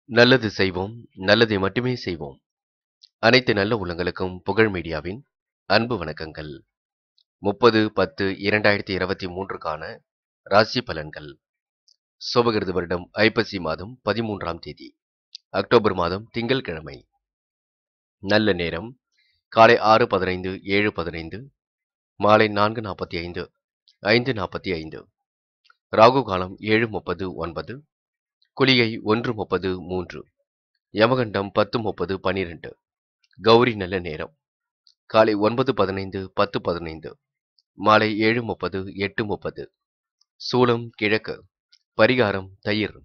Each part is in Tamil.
நல்லது செய்வோம் நல்லதை மட்டுமே செய்வோம் அனைத்து நல்ல உள்ளங்களுக்கும் புகழ் மீடியாவின் அன்பு வணக்கங்கள் முப்பது பத்து இரண்டாயிரத்தி இருபத்தி மூன்றுக்கான ராசி பலன்கள் சோபகிருது வருடம் ஐப்பசி மாதம் பதிமூன்றாம் தேதி அக்டோபர் மாதம் திங்கட்கிழமை நல்ல நேரம் காலை ஆறு பதினைந்து ஏழு பதினைந்து மாலை நான்கு நாற்பத்தி ஐந்து ஐந்து நாற்பத்தி ஐந்து ராகு காலம் ஏழு முப்பது ஒன்பது குளிகை ஒன்று முப்பது மூன்று யமகண்டம் பத்து முப்பது பனிரெண்டு கௌரி நல்ல நேரம் காலை ஒன்பது பதினைந்து பத்து பதினைந்து மாலை ஏழு முப்பது எட்டு முப்பது சூலம் கிழக்கு பரிகாரம் தயிர்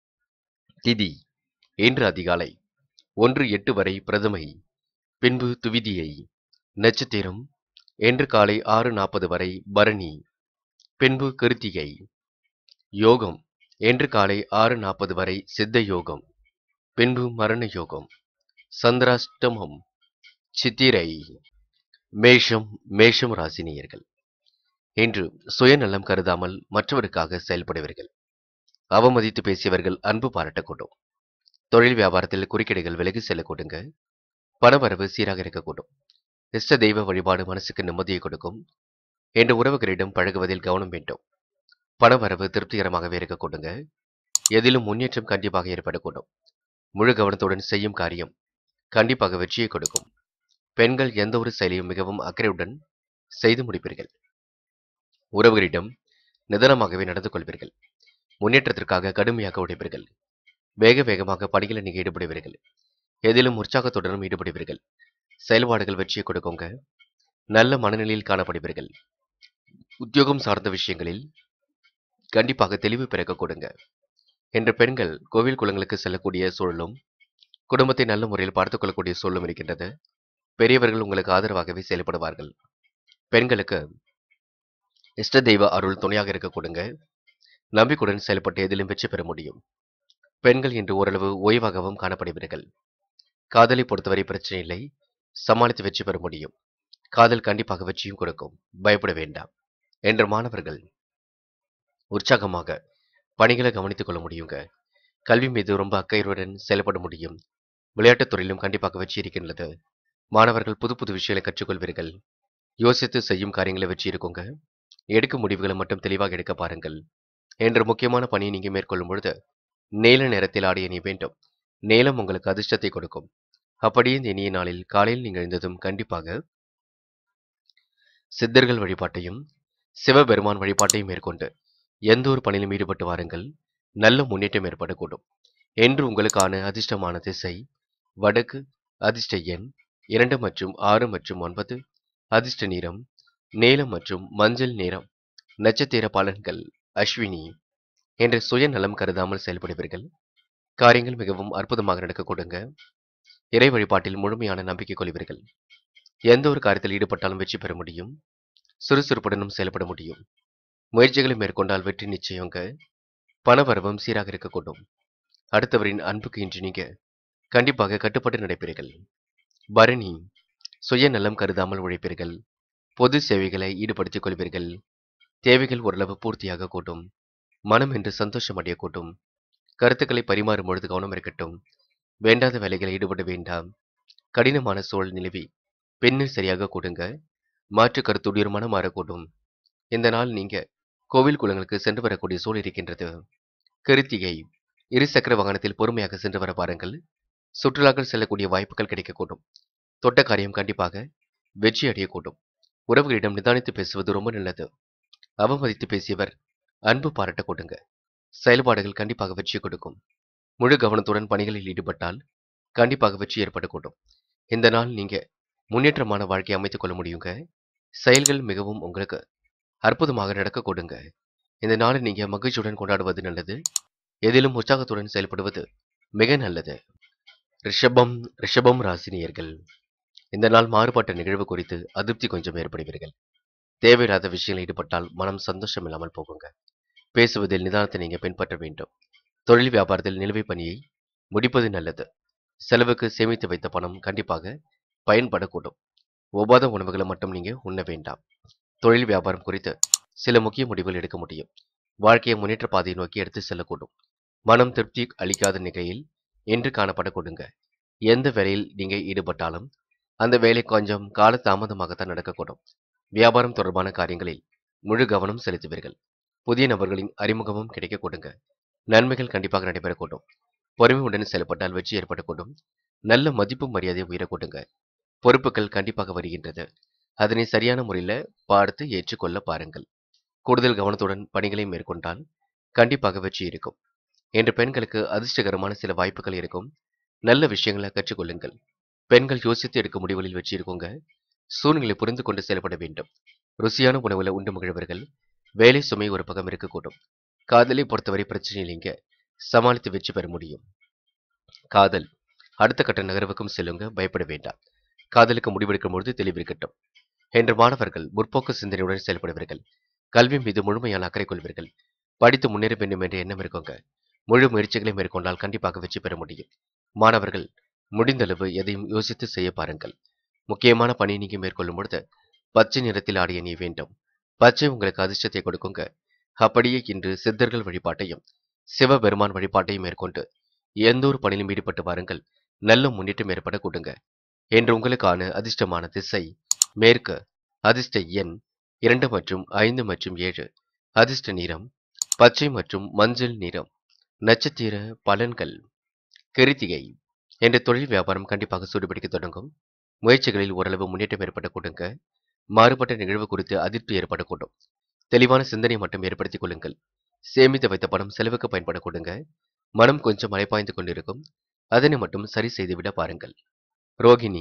திதி இன்று அதிகாலை ஒன்று எட்டு வரை பிரதமை பின்பு துவிதியை நட்சத்திரம் இன்று காலை ஆறு நாற்பது வரை பரணி பின்பு கிருத்திகை யோகம் இன்று காலை ஆறு நாற்பது வரை சித்த யோகம் பின்பு மரண யோகம் சந்திராஷ்டமம் சித்திரை மேஷம் மேஷம் ராசினியர்கள் இன்று சுயநலம் கருதாமல் மற்றவருக்காக செயல்படுவீர்கள் அவமதித்து பேசியவர்கள் அன்பு பாராட்டக்கூடும் தொழில் வியாபாரத்தில் குறுக்கீடுகள் விலகி செல்லக்கூடுங்க பணவரவு சீராக இருக்கக்கூடும் இஷ்ட தெய்வ வழிபாடு மனசுக்கு நிம்மதியை கொடுக்கும் என்று உறவுகளிடம் பழகுவதில் கவனம் வேண்டும் பணவரவு திருப்திகரமாகவே இருக்கக்கூடுங்க எதிலும் முன்னேற்றம் கண்டிப்பாக ஏற்படக்கூடும் முழு கவனத்துடன் செய்யும் காரியம் கண்டிப்பாக வெற்றியை கொடுக்கும் பெண்கள் எந்த ஒரு செயலையும் மிகவும் அக்கறையுடன் செய்து முடிப்பீர்கள் உறவுகளிடம் நிதானமாகவே நடந்து கொள்வீர்கள் முன்னேற்றத்திற்காக கடுமையாக உழைப்பீர்கள் வேக வேகமாக பணிகளை நீங்க ஈடுபடுவீர்கள் எதிலும் உற்சாகத்துடனும் ஈடுபடுவீர்கள் செயல்பாடுகள் வெற்றியை கொடுக்குங்க நல்ல மனநிலையில் காணப்படுவீர்கள் உத்தியோகம் சார்ந்த விஷயங்களில் கண்டிப்பாக தெளிவு பிறக்க கொடுங்க என்ற பெண்கள் கோவில் குளங்களுக்கு செல்லக்கூடிய சூழலும் குடும்பத்தை நல்ல முறையில் பார்த்துக் கொள்ளக்கூடிய சூழலும் இருக்கின்றது பெரியவர்கள் உங்களுக்கு ஆதரவாகவே செயல்படுவார்கள் பெண்களுக்கு இஷ்ட தெய்வ அருள் துணையாக இருக்க கொடுங்க நம்பிக்கையுடன் செயல்பட்டு எதிலும் வெற்றி பெற முடியும் பெண்கள் இன்று ஓரளவு ஓய்வாகவும் காணப்படுவீர்கள் காதலை பொறுத்தவரை பிரச்சனை இல்லை சமாளித்து வெற்றி பெற முடியும் காதல் கண்டிப்பாக வெற்றியும் கொடுக்கும் பயப்பட வேண்டாம் என்ற மாணவர்கள் உற்சாகமாக பணிகளை கவனித்துக் கொள்ள முடியுங்க கல்வி மீது ரொம்ப அக்கறையுடன் செயல்பட முடியும் விளையாட்டுத் துறையிலும் கண்டிப்பாக வெற்றி இருக்கின்றது மாணவர்கள் புது புது விஷயங்களை கற்றுக்கொள்வீர்கள் யோசித்து செய்யும் காரியங்களை வெற்றி இருக்குங்க எடுக்கும் முடிவுகளை மட்டும் தெளிவாக எடுக்க பாருங்கள் என்ற முக்கியமான பணியை நீங்க மேற்கொள்ளும் பொழுது நீல நேரத்தில் ஆடிய நீ வேண்டும் நேலம் உங்களுக்கு அதிர்ஷ்டத்தை கொடுக்கும் அப்படியே இந்த இனிய நாளில் காலையில் நீங்கள் எழுந்ததும் கண்டிப்பாக சித்தர்கள் வழிபாட்டையும் சிவபெருமான் வழிபாட்டையும் மேற்கொண்டு எந்த ஒரு பணியிலும் ஈடுபட்டு வாருங்கள் நல்ல முன்னேற்றம் ஏற்படக்கூடும் என்று உங்களுக்கான அதிர்ஷ்டமான திசை வடக்கு அதிர்ஷ்ட எண் இரண்டு மற்றும் ஆறு மற்றும் ஒன்பது அதிர்ஷ்ட நிறம் நீலம் மற்றும் மஞ்சள் நிறம் நட்சத்திர பலன்கள் அஸ்வினி என்ற சுயநலம் கருதாமல் செயல்படுவீர்கள் காரியங்கள் மிகவும் அற்புதமாக நடக்க கொடுங்க இறை வழிபாட்டில் முழுமையான நம்பிக்கை கொள்வீர்கள் எந்த ஒரு காரியத்தில் ஈடுபட்டாலும் வெற்றி பெற முடியும் சுறுசுறுப்புடனும் செயல்பட முடியும் முயற்சிகளை மேற்கொண்டால் வெற்றி நிச்சயங்க பணவரவும் சீராக இருக்கக்கூடும் அடுத்தவரின் அன்புக்கு இன்று நீங்க கண்டிப்பாக கட்டுப்பட்டு நடப்பீர்கள் பரணி சுயநலம் கருதாமல் உழைப்பீர்கள் பொது சேவைகளை ஈடுபடுத்திக் கொள்வீர்கள் தேவைகள் ஓரளவு பூர்த்தியாக கூட்டும் மனம் என்று சந்தோஷம் அடைய கூட்டும் கருத்துக்களை பரிமாறும் பொழுது கவனம் இருக்கட்டும் வேண்டாத வேலைகளை ஈடுபட வேண்டாம் கடினமான சூழல் நிலவி பெண்ணில் சரியாக கூடுங்க மாற்று கருத்துடைய மனம் மாறக்கூடும் இந்த நாள் நீங்க கோவில் குளங்களுக்கு சென்று வரக்கூடிய சூழல் இருக்கின்றது கிருத்திகை இருசக்கர வாகனத்தில் பொறுமையாக சென்று வர பாருங்கள் சுற்றுலாக்கள் செல்லக்கூடிய வாய்ப்புகள் கிடைக்கக்கூடும் தொட்ட காரியம் கண்டிப்பாக வெற்றி அடையக்கூடும் உறவுகளிடம் நிதானித்து பேசுவது ரொம்ப நல்லது அவமதித்து பேசியவர் அன்பு பாராட்ட கொடுங்க செயல்பாடுகள் கண்டிப்பாக வெற்றி கொடுக்கும் முழு கவனத்துடன் பணிகளில் ஈடுபட்டால் கண்டிப்பாக வெற்றி ஏற்படக்கூடும் இந்த நாள் நீங்க முன்னேற்றமான வாழ்க்கையை அமைத்துக் கொள்ள முடியுங்க செயல்கள் மிகவும் உங்களுக்கு அற்புதமாக நடக்க கொடுங்க இந்த நாளை நீங்க மகிழ்ச்சியுடன் கொண்டாடுவது நல்லது எதிலும் உற்சாகத்துடன் செயல்படுவது மிக நல்லது ரிஷபம் ரிஷபம் ராசினியர்கள் இந்த நாள் மாறுபட்ட நிகழ்வு குறித்து அதிருப்தி கொஞ்சம் ஏற்படுவீர்கள் தேவையில்லாத விஷயங்களில் ஈடுபட்டால் மனம் சந்தோஷம் இல்லாமல் போகுங்க பேசுவதில் நிதானத்தை நீங்க பின்பற்ற வேண்டும் தொழில் வியாபாரத்தில் நிலுவை பணியை முடிப்பது நல்லது செலவுக்கு சேமித்து வைத்த பணம் கண்டிப்பாக பயன்படக்கூடும் ஒவ்வாத உணவுகளை மட்டும் நீங்க உண்ண வேண்டாம் தொழில் வியாபாரம் குறித்து சில முக்கிய முடிவுகள் எடுக்க முடியும் வாழ்க்கையை முன்னேற்ற பாதையை நோக்கி எடுத்து செல்லக்கூடும் மனம் திருப்தி அளிக்காத நிலையில் என்று காணப்பட கொடுங்க எந்த வேலையில் நீங்க ஈடுபட்டாலும் அந்த வேலை கொஞ்சம் கால தாமதமாகத்தான் நடக்கக்கூடும் வியாபாரம் தொடர்பான காரியங்களில் முழு கவனம் செலுத்துவீர்கள் புதிய நபர்களின் அறிமுகமும் கிடைக்க கொடுங்க நன்மைகள் கண்டிப்பாக நடைபெறக்கூடும் பொறுமையுடன் செயல்பட்டால் வெற்றி ஏற்படக்கூடும் நல்ல மதிப்பு மரியாதை உயரக்கூடுங்க பொறுப்புகள் கண்டிப்பாக வருகின்றது அதனை சரியான முறையில பார்த்து ஏற்றுக்கொள்ள பாருங்கள் கூடுதல் கவனத்துடன் பணிகளை மேற்கொண்டால் கண்டிப்பாக வெற்றி இருக்கும் என்று பெண்களுக்கு அதிர்ஷ்டகரமான சில வாய்ப்புகள் இருக்கும் நல்ல விஷயங்களை கற்றுக்கொள்ளுங்கள் பெண்கள் யோசித்து எடுக்கும் முடிவுகளில் வெற்றி இருக்குங்க சூழ்நிலை புரிந்து கொண்டு செயல்பட வேண்டும் ருசியான உணவுல உண்டு மகிழ்வர்கள் வேலை சுமை ஒரு பக்கம் இருக்கக்கூடும் காதலை பொறுத்தவரை பிரச்சனை இல்லைங்க சமாளித்து வெற்றி பெற முடியும் காதல் அடுத்த கட்ட நகர்வுக்கும் செல்லுங்க பயப்பட வேண்டாம் காதலுக்கு முடிவெடுக்கும் பொழுது தெளிவிருக்கட்டும் என்று மாணவர்கள் முற்போக்கு சிந்தனையுடன் செயல்படுவீர்கள் கல்வி மீது முழுமையான அக்கறை கொள்வீர்கள் படித்து முன்னேற வேண்டும் என்ற எண்ணம் இருக்குங்க முழு முயற்சிகளை மேற்கொண்டால் கண்டிப்பாக வெற்றி பெற முடியும் மாணவர்கள் முடிந்தளவு எதையும் யோசித்து செய்ய பாருங்கள் முக்கியமான பணி நீங்க மேற்கொள்ளும் பொழுது பச்சை நிறத்தில் ஆடிய நீ வேண்டும் பச்சை உங்களுக்கு அதிர்ஷ்டத்தை கொடுக்குங்க அப்படியே இன்று சித்தர்கள் வழிபாட்டையும் சிவபெருமான் வழிபாட்டையும் மேற்கொண்டு எந்த ஒரு பணியிலும் ஈடுபட்டு வாருங்கள் நல்ல முன்னேற்றம் ஏற்பட கொடுங்க என்று உங்களுக்கான அதிர்ஷ்டமான திசை மேற்கு அதிர்ஷ்ட எண் இரண்டு மற்றும் ஐந்து மற்றும் ஏழு அதிர்ஷ்ட நிறம் பச்சை மற்றும் மஞ்சள் நிறம் நட்சத்திர பலன்கள் கிருத்திகை என்ற தொழில் வியாபாரம் கண்டிப்பாக சூடுபிடிக்க தொடங்கும் முயற்சிகளில் ஓரளவு முன்னேற்றம் ஏற்பட கொடுங்க மாறுபட்ட நிகழ்வு குறித்து அதிர்ச்சி ஏற்படக்கூடும் தெளிவான சிந்தனை மட்டும் ஏற்படுத்திக் கொள்ளுங்கள் சேமித்து வைத்த பணம் செலவுக்கு பயன்பட கொடுங்க மனம் கொஞ்சம் மலைப்பாய்ந்து கொண்டிருக்கும் அதனை மட்டும் சரி செய்துவிட பாருங்கள் ரோகிணி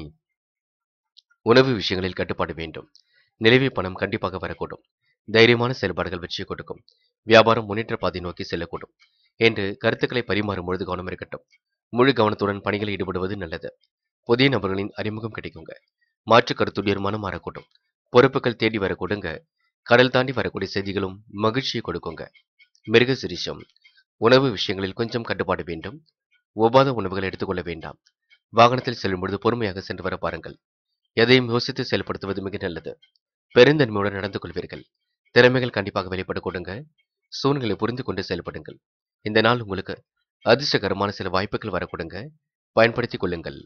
உணவு விஷயங்களில் கட்டுப்பாடு வேண்டும் நிலவி பணம் கண்டிப்பாக வரக்கூடும் தைரியமான செயல்பாடுகள் வெற்றியை கொடுக்கும் வியாபாரம் முன்னேற்ற பாதை நோக்கி செல்லக்கூடும் என்று கருத்துக்களை பரிமாறும் பொழுது கவனம் இருக்கட்டும் முழு கவனத்துடன் பணிகளில் ஈடுபடுவது நல்லது புதிய நபர்களின் அறிமுகம் கிடைக்குங்க மாற்று கருத்துடைய மனம் மாறக்கூடும் பொறுப்புகள் தேடி வரக்கூடுங்க கடல் தாண்டி வரக்கூடிய செய்திகளும் மகிழ்ச்சியை கொடுக்குங்க மிருக சிரிஷம் உணவு விஷயங்களில் கொஞ்சம் கட்டுப்பாடு வேண்டும் ஒவ்வாத உணவுகளை எடுத்துக்கொள்ள வேண்டாம் வாகனத்தில் செல்லும் பொழுது பொறுமையாக சென்று வர பாருங்கள் எதையும் யோசித்து செயல்படுத்துவது மிக நல்லது பெருந்தன்மையுடன் நடந்து கொள்வீர்கள் திறமைகள் கண்டிப்பாக வெளிப்பட கொடுங்க சூழ்நிலை புரிந்து கொண்டு செயல்படுங்கள் இந்த நாள் உங்களுக்கு அதிர்ஷ்டகரமான சில வாய்ப்புகள் வரக்கூடுங்க பயன்படுத்திக் கொள்ளுங்கள்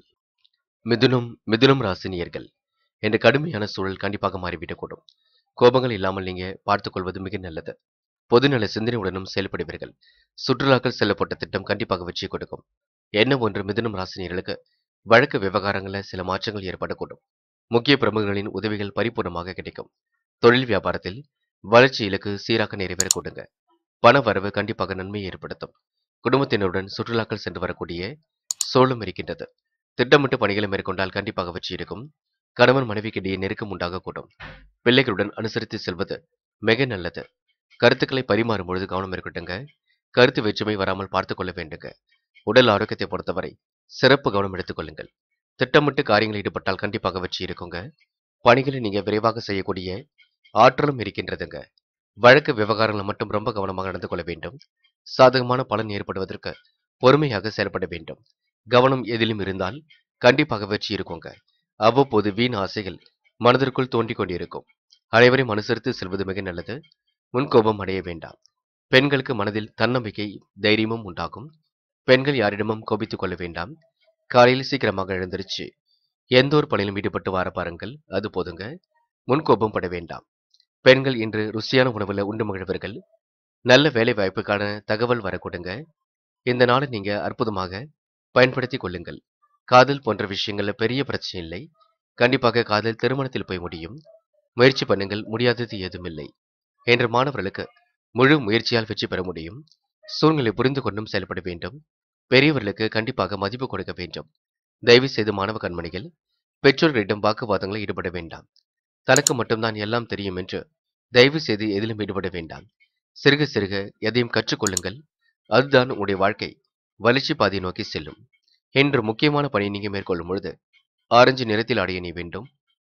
மிதுனம் மிதுனம் ராசினியர்கள் என்ற கடுமையான சூழல் கண்டிப்பாக மாறிவிடக்கூடும் கோபங்கள் இல்லாமல் நீங்க பார்த்துக் கொள்வது மிக நல்லது பொதுநல சிந்தனையுடனும் செயல்படுவீர்கள் சுற்றுலாக்கள் செல்லப்பட்ட திட்டம் கண்டிப்பாக வெற்றி கொடுக்கும் என்ன ஒன்று மிதுனம் ராசினியர்களுக்கு வழக்கு விவகாரங்களில் சில மாற்றங்கள் ஏற்படக்கூடும் முக்கிய பிரமுகர்களின் உதவிகள் பரிபூர்ணமாக கிடைக்கும் தொழில் வியாபாரத்தில் வளர்ச்சி இலக்கு சீராக நிறைவேற கொடுங்க பண வரவு கண்டிப்பாக நன்மையை ஏற்படுத்தும் குடும்பத்தினருடன் சுற்றுலாக்கள் சென்று வரக்கூடிய சோளம் இருக்கின்றது திட்டமிட்டு பணிகளை மேற்கொண்டால் கண்டிப்பாக வெற்றி இருக்கும் கணவன் மனைவிக்கிடையே நெருக்கம் உண்டாகக்கூடும் பிள்ளைகளுடன் அனுசரித்து செல்வது மிக நல்லது கருத்துக்களை பரிமாறும் பொழுது கவனம் இருக்கட்டுங்க கருத்து வேற்றுமை வராமல் பார்த்துக் கொள்ள வேண்டுங்க உடல் ஆரோக்கியத்தை பொறுத்தவரை சிறப்பு கவனம் எடுத்துக்கொள்ளுங்கள் திட்டமிட்டு காரியங்களில் ஈடுபட்டால் கண்டிப்பாக வெற்றி இருக்குங்க பணிகளை நீங்க விரைவாக செய்யக்கூடிய ஆற்றலும் இருக்கின்றதுங்க வழக்கு விவகாரங்களை மட்டும் ரொம்ப கவனமாக நடந்து கொள்ள வேண்டும் சாதகமான பலன் ஏற்படுவதற்கு பொறுமையாக செயல்பட வேண்டும் கவனம் எதிலும் இருந்தால் கண்டிப்பாக வெற்றி இருக்குங்க அவ்வப்போது வீண் ஆசைகள் மனதிற்குள் தோன்றிக் கொண்டிருக்கும் அனைவரையும் அனுசரித்து செல்வது மிக நல்லது முன்கோபம் அடைய வேண்டாம் பெண்களுக்கு மனதில் தன்னம்பிக்கை தைரியமும் உண்டாகும் பெண்கள் யாரிடமும் கோபித்துக் கொள்ள வேண்டாம் காலையில் சீக்கிரமாக எழுந்திருச்சு எந்த ஒரு பணியிலும் ஈடுபட்டு வார பாருங்கள் அது போதுங்க முன்கோபம் பட வேண்டாம் பெண்கள் இன்று ருசியான உணவுல உண்டு மகிழ்வர்கள் நல்ல வேலை வாய்ப்புக்கான தகவல் வரக்கூடுங்க இந்த நாளை நீங்க அற்புதமாக பயன்படுத்தி கொள்ளுங்கள் காதல் போன்ற விஷயங்கள்ல பெரிய பிரச்சனை இல்லை கண்டிப்பாக காதல் திருமணத்தில் போய் முடியும் முயற்சி பண்ணுங்கள் முடியாதது ஏதுமில்லை என்ற மாணவர்களுக்கு முழு முயற்சியால் வெற்றி பெற முடியும் சூழ்நிலை புரிந்து கொண்டும் செயல்பட வேண்டும் பெரியவர்களுக்கு கண்டிப்பாக மதிப்பு கொடுக்க வேண்டும் தயவு செய்து மாணவ கண்மணிகள் பெற்றோர்களிடம் வாக்குவாதங்களில் ஈடுபட வேண்டாம் தனக்கு மட்டும்தான் எல்லாம் தெரியும் என்று தயவு செய்து எதிலும் ஈடுபட வேண்டாம் சிறுக சிறுக எதையும் கற்றுக்கொள்ளுங்கள் அதுதான் உங்களுடைய வாழ்க்கை வளர்ச்சி பாதையை நோக்கி செல்லும் என்று முக்கியமான பணியை நீங்க மேற்கொள்ளும் பொழுது ஆரஞ்சு நிறத்தில் அடைய நீ வேண்டும்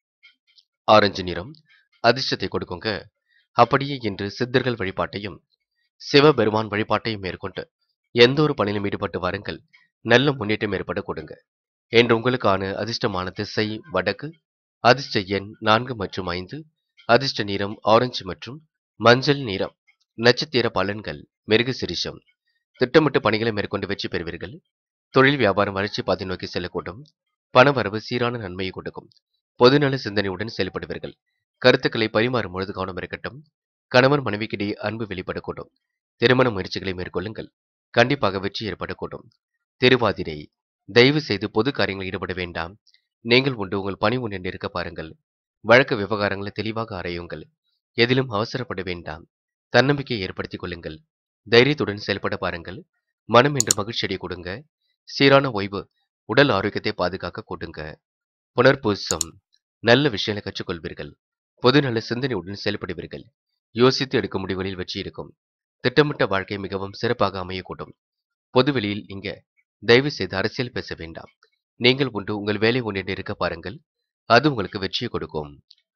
ஆரஞ்சு நிறம் அதிர்ஷ்டத்தை கொடுக்குங்க அப்படியே இன்று சித்தர்கள் வழிபாட்டையும் சிவபெருமான் வழிபாட்டையும் மேற்கொண்டு எந்த ஒரு பணியிலும் ஈடுபட்டு வாருங்கள் நல்ல முன்னேற்றம் ஏற்பட கொடுங்க என்று உங்களுக்கான அதிர்ஷ்டமான திசை வடக்கு அதிர்ஷ்ட எண் நான்கு மற்றும் ஐந்து அதிர்ஷ்ட நிறம் ஆரஞ்சு மற்றும் மஞ்சள் நிறம் நட்சத்திர பலன்கள் மிருக சிரிஷம் திட்டமிட்டு பணிகளை மேற்கொண்டு வெற்றி பெறுவீர்கள் தொழில் வியாபாரம் வளர்ச்சி பாதை நோக்கி செல்லக்கூடும் பணவரவு சீரான நன்மையை கொடுக்கும் பொதுநல சிந்தனையுடன் செயல்படுவீர்கள் கருத்துக்களை பரிமாறும் பொழுது கவனம் இருக்கட்டும் கணவன் மனைவிக்கிடையே அன்பு வெளிப்படக்கூடும் திருமண முயற்சிகளை மேற்கொள்ளுங்கள் கண்டிப்பாக வெற்றி ஏற்படக்கூடும் திருவாதிரை தயவு செய்து பொது காரியங்களில் ஈடுபட வேண்டாம் நீங்கள் உண்டு உங்கள் பணி உண்டு இருக்க பாருங்கள் வழக்கு விவகாரங்களை தெளிவாக ஆராயுங்கள் எதிலும் அவசரப்பட வேண்டாம் தன்னம்பிக்கையை ஏற்படுத்திக் கொள்ளுங்கள் தைரியத்துடன் செயல்பட பாருங்கள் மனம் என்று மகிழ்ச்சியடைய கொடுங்க சீரான ஓய்வு உடல் ஆரோக்கியத்தை பாதுகாக்க கொடுங்க புனர்பூசம் நல்ல விஷயங்களை கற்றுக்கொள்வீர்கள் பொது நல்ல சிந்தனையுடன் செயல்படுவீர்கள் யோசித்து எடுக்கும் முடிவுகளில் வெற்றி இருக்கும் திட்டமிட்ட வாழ்க்கை மிகவும் சிறப்பாக அமையக்கூடும் பொதுவெளியில் இங்க தயவு செய்து அரசியல் பேச வேண்டாம் நீங்கள் உண்டு உங்கள் வேலை ஒன்று இருக்க பாருங்கள் அது உங்களுக்கு வெற்றியை கொடுக்கும்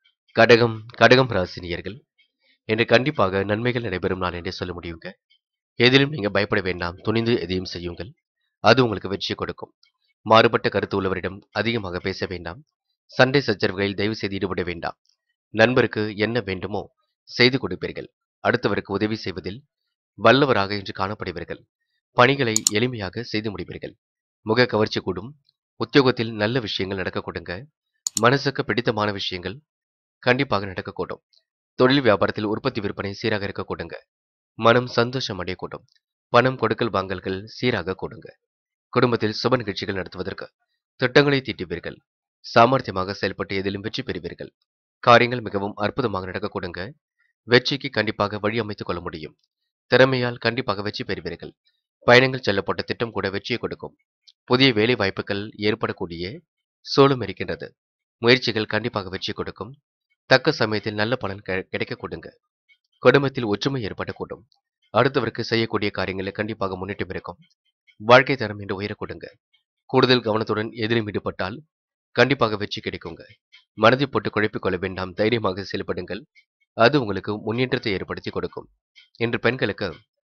கடகம் கடகம் ராசினியர்கள் என்று கண்டிப்பாக நன்மைகள் நடைபெறும் நாள் என்றே சொல்ல முடியுங்க எதிலும் நீங்க பயப்பட வேண்டாம் துணிந்து எதையும் செய்யுங்கள் அது உங்களுக்கு வெற்றியை கொடுக்கும் மாறுபட்ட கருத்து உள்ளவரிடம் அதிகமாக பேச வேண்டாம் சண்டை சச்சரவுகளில் தயவு செய்து ஈடுபட வேண்டாம் நண்பருக்கு என்ன வேண்டுமோ செய்து கொடுப்பீர்கள் அடுத்தவருக்கு உதவி செய்வதில் வல்லவராக இன்று காணப்படுவீர்கள் பணிகளை எளிமையாக செய்து முடிப்பீர்கள் முக கவர்ச்சி கூடும் உத்தியோகத்தில் நல்ல விஷயங்கள் நடக்க கொடுங்க மனசுக்கு பிடித்தமான விஷயங்கள் கண்டிப்பாக நடக்கக்கூடும் தொழில் வியாபாரத்தில் உற்பத்தி விற்பனை சீராக இருக்க கொடுங்க மனம் சந்தோஷம் அடையக்கூடும் பணம் கொடுக்கல் வாங்கல்கள் சீராக கொடுங்க குடும்பத்தில் சுப நிகழ்ச்சிகள் நடத்துவதற்கு திட்டங்களை தீட்டுவீர்கள் சாமர்த்தியமாக செயல்பட்டு எதிலும் வெற்றி பெறுவீர்கள் காரியங்கள் மிகவும் அற்புதமாக நடக்க கொடுங்க வெற்றிக்கு கண்டிப்பாக வழி அமைத்துக் கொள்ள முடியும் திறமையால் கண்டிப்பாக வெற்றி பெறுவீர்கள் பயணங்கள் செல்லப்பட்ட திட்டம் கூட வெற்றியை கொடுக்கும் புதிய வேலை வாய்ப்புகள் ஏற்படக்கூடிய சூழலும் இருக்கின்றது முயற்சிகள் கண்டிப்பாக வெற்றி கொடுக்கும் தக்க சமயத்தில் நல்ல பலன் கி- கிடைக்க கொடுங்க குடும்பத்தில் ஒற்றுமை ஏற்படக்கூடும் அடுத்தவருக்கு செய்யக்கூடிய காரியங்களை கண்டிப்பாக முன்னேற்றம் இருக்கும் வாழ்க்கை தரம் என்று உயர கொடுங்க கூடுதல் கவனத்துடன் எதிலும் ஈடுபட்டால் கண்டிப்பாக வெற்றி கிடைக்குங்க மனதை போட்டு குழப்பிக் கொள்ள வேண்டாம் தைரியமாக செயல்படுங்கள் அது உங்களுக்கு முன்னேற்றத்தை ஏற்படுத்தி கொடுக்கும் இன்று பெண்களுக்கு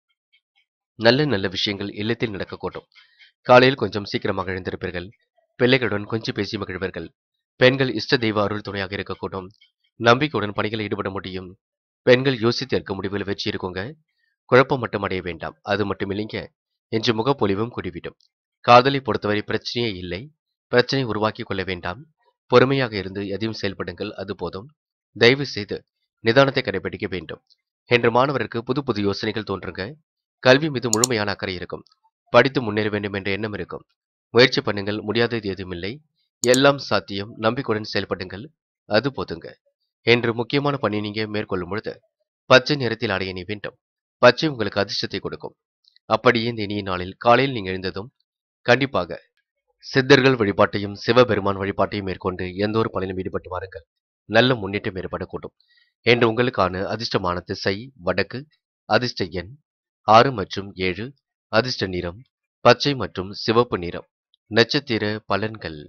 நல்ல நல்ல விஷயங்கள் இல்லத்தில் நடக்கக்கூடும் காலையில் கொஞ்சம் சீக்கிரமாக எழுந்திருப்பீர்கள் பிள்ளைகளுடன் கொஞ்சம் பேசி மகிழ்வீர்கள் பெண்கள் இஷ்ட தெய்வ அருள் துணையாக இருக்கக்கூடும் நம்பிக்கையுடன் பணிகளில் ஈடுபட முடியும் பெண்கள் யோசித்து இருக்க முடிவில் வெற்றி இருக்குங்க குழப்பம் மட்டும் அடைய வேண்டாம் அது மட்டும் இல்லைங்க என்று முகப்பொலிவும் கூடிவிடும் காதலை பொறுத்தவரை பிரச்சனையே இல்லை பிரச்சனை உருவாக்கி கொள்ள வேண்டாம் பொறுமையாக இருந்து எதையும் செயல்படுங்கள் அது போதும் தயவு செய்து நிதானத்தை கடைபிடிக்க வேண்டும் என்று மாணவருக்கு புது புது யோசனைகள் தோன்றுங்க கல்வி மீது முழுமையான அக்கறை இருக்கும் படித்து முன்னேற வேண்டும் என்ற எண்ணம் இருக்கும் முயற்சி பண்ணுங்கள் முடியாதது எதுவுமில்லை எல்லாம் சாத்தியம் நம்பிக்கையுடன் செயல்படுங்கள் அது போதுங்க என்று முக்கியமான பணி நீங்க மேற்கொள்ளும் பொழுது பச்சை நிறத்தில் அடைய நீ வேண்டும் பச்சை உங்களுக்கு அதிர்ஷ்டத்தை கொடுக்கும் அப்படியே இந்த இனிய நாளில் காலையில் நீங்க எழுந்ததும் கண்டிப்பாக சித்தர்கள் வழிபாட்டையும் சிவபெருமான் வழிபாட்டையும் மேற்கொண்டு எந்த ஒரு பணியிலும் ஈடுபட்டு வாருங்கள் நல்ல முன்னேற்றம் ஏற்படக்கூடும் என்று உங்களுக்கான அதிர்ஷ்டமான திசை வடக்கு அதிர்ஷ்ட எண் ஆறு மற்றும் ஏழு அதிர்ஷ்ட நிறம் பச்சை மற்றும் சிவப்பு நிறம் நட்சத்திர பலன்கள்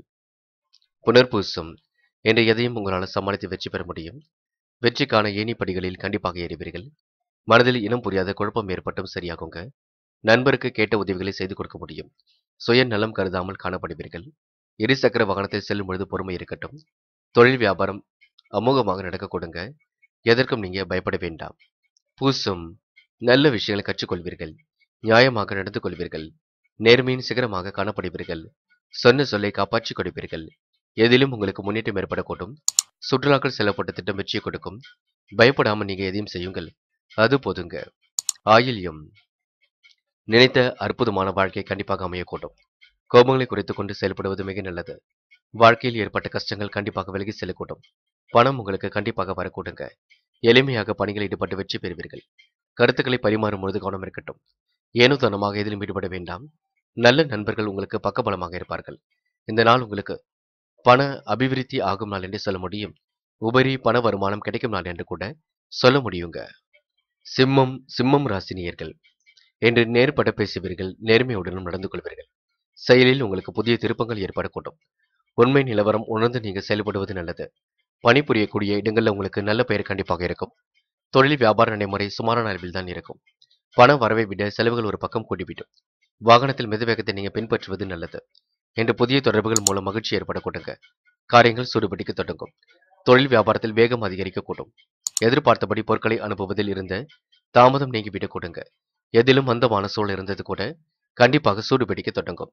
புனர்பூசம் என்று எதையும் உங்களால் சமாளித்து வெற்றி பெற முடியும் வெற்றிக்கான ஏணிப்படிகளில் கண்டிப்பாக ஏறுவீர்கள் மனதில் இனம் புரியாத குழப்பம் ஏற்பட்டும் சரியாகுங்க நண்பருக்கு கேட்ட உதவிகளை செய்து கொடுக்க முடியும் சுய நலம் கருதாமல் காணப்படுவீர்கள் இருசக்கர வாகனத்தில் செல்லும் பொழுது பொறுமை இருக்கட்டும் தொழில் வியாபாரம் அமோகமாக நடக்க கொடுங்க எதற்கும் நீங்க பயப்பட வேண்டாம் பூசும் நல்ல விஷயங்களை கற்றுக்கொள்வீர்கள் நியாயமாக நடந்து கொள்வீர்கள் நேர்மையின் சிகரமாக காணப்படுவீர்கள் சொன்ன சொல்லை காப்பாற்றிக் கொடுப்பீர்கள் எதிலும் உங்களுக்கு முன்னேற்றம் ஏற்படக்கூடும் சுற்றுலாக்கள் செல்லப்பட்ட திட்டம் வெற்றியை கொடுக்கும் பயப்படாமல் நீங்க எதையும் செய்யுங்கள் அது போதுங்க ஆயில்யம் நினைத்த அற்புதமான வாழ்க்கை கண்டிப்பாக அமையக்கூடும் கோபங்களை குறைத்துக் கொண்டு செயல்படுவது மிக நல்லது வாழ்க்கையில் ஏற்பட்ட கஷ்டங்கள் கண்டிப்பாக விலகி செல்லக்கூடும் பணம் உங்களுக்கு கண்டிப்பாக வரக்கூடுங்க எளிமையாக பணிகளில் ஈடுபட்டு வெற்றி பெறுவீர்கள் கருத்துக்களை பரிமாறும் பொழுது கவனம் இருக்கட்டும் ஏனோ தனமாக எதிலும் ஈடுபட வேண்டாம் நல்ல நண்பர்கள் உங்களுக்கு பக்கபலமாக இருப்பார்கள் இந்த நாள் உங்களுக்கு பண அபிவிருத்தி ஆகும் நாள் என்று சொல்ல முடியும் உபரி பண வருமானம் கிடைக்கும் நாள் என்று கூட சொல்ல முடியுங்க சிம்மம் சிம்மம் ராசினியர்கள் என்று நேர்பட பேசுவீர்கள் நேர்மையுடனும் நடந்து கொள்வீர்கள் செயலில் உங்களுக்கு புதிய திருப்பங்கள் ஏற்படக்கூடும் உண்மை நிலவரம் உணர்ந்து நீங்கள் செயல்படுவது நல்லது பணிபுரியக்கூடிய இடங்களில் உங்களுக்கு நல்ல பெயர் கண்டிப்பாக இருக்கும் தொழில் வியாபார நடைமுறை சுமாரான அளவில் தான் இருக்கும் பண வரவை விட செலவுகள் ஒரு பக்கம் கூடிவிடும் வாகனத்தில் மிதவேகத்தை நீங்க பின்பற்றுவது நல்லது என்று புதிய தொடர்புகள் மூலம் மகிழ்ச்சி ஏற்படக்கூடுங்க காரியங்கள் சூடுபிடிக்க தொடங்கும் தொழில் வியாபாரத்தில் வேகம் அதிகரிக்கக்கூடும் எதிர்பார்த்தபடி பொருட்களை அனுப்புவதில் இருந்த தாமதம் நீங்கிவிடக் கொடுங்க எதிலும் மந்தமான சூழல் இருந்தது கூட கண்டிப்பாக சூடு பிடிக்க தொடங்கும்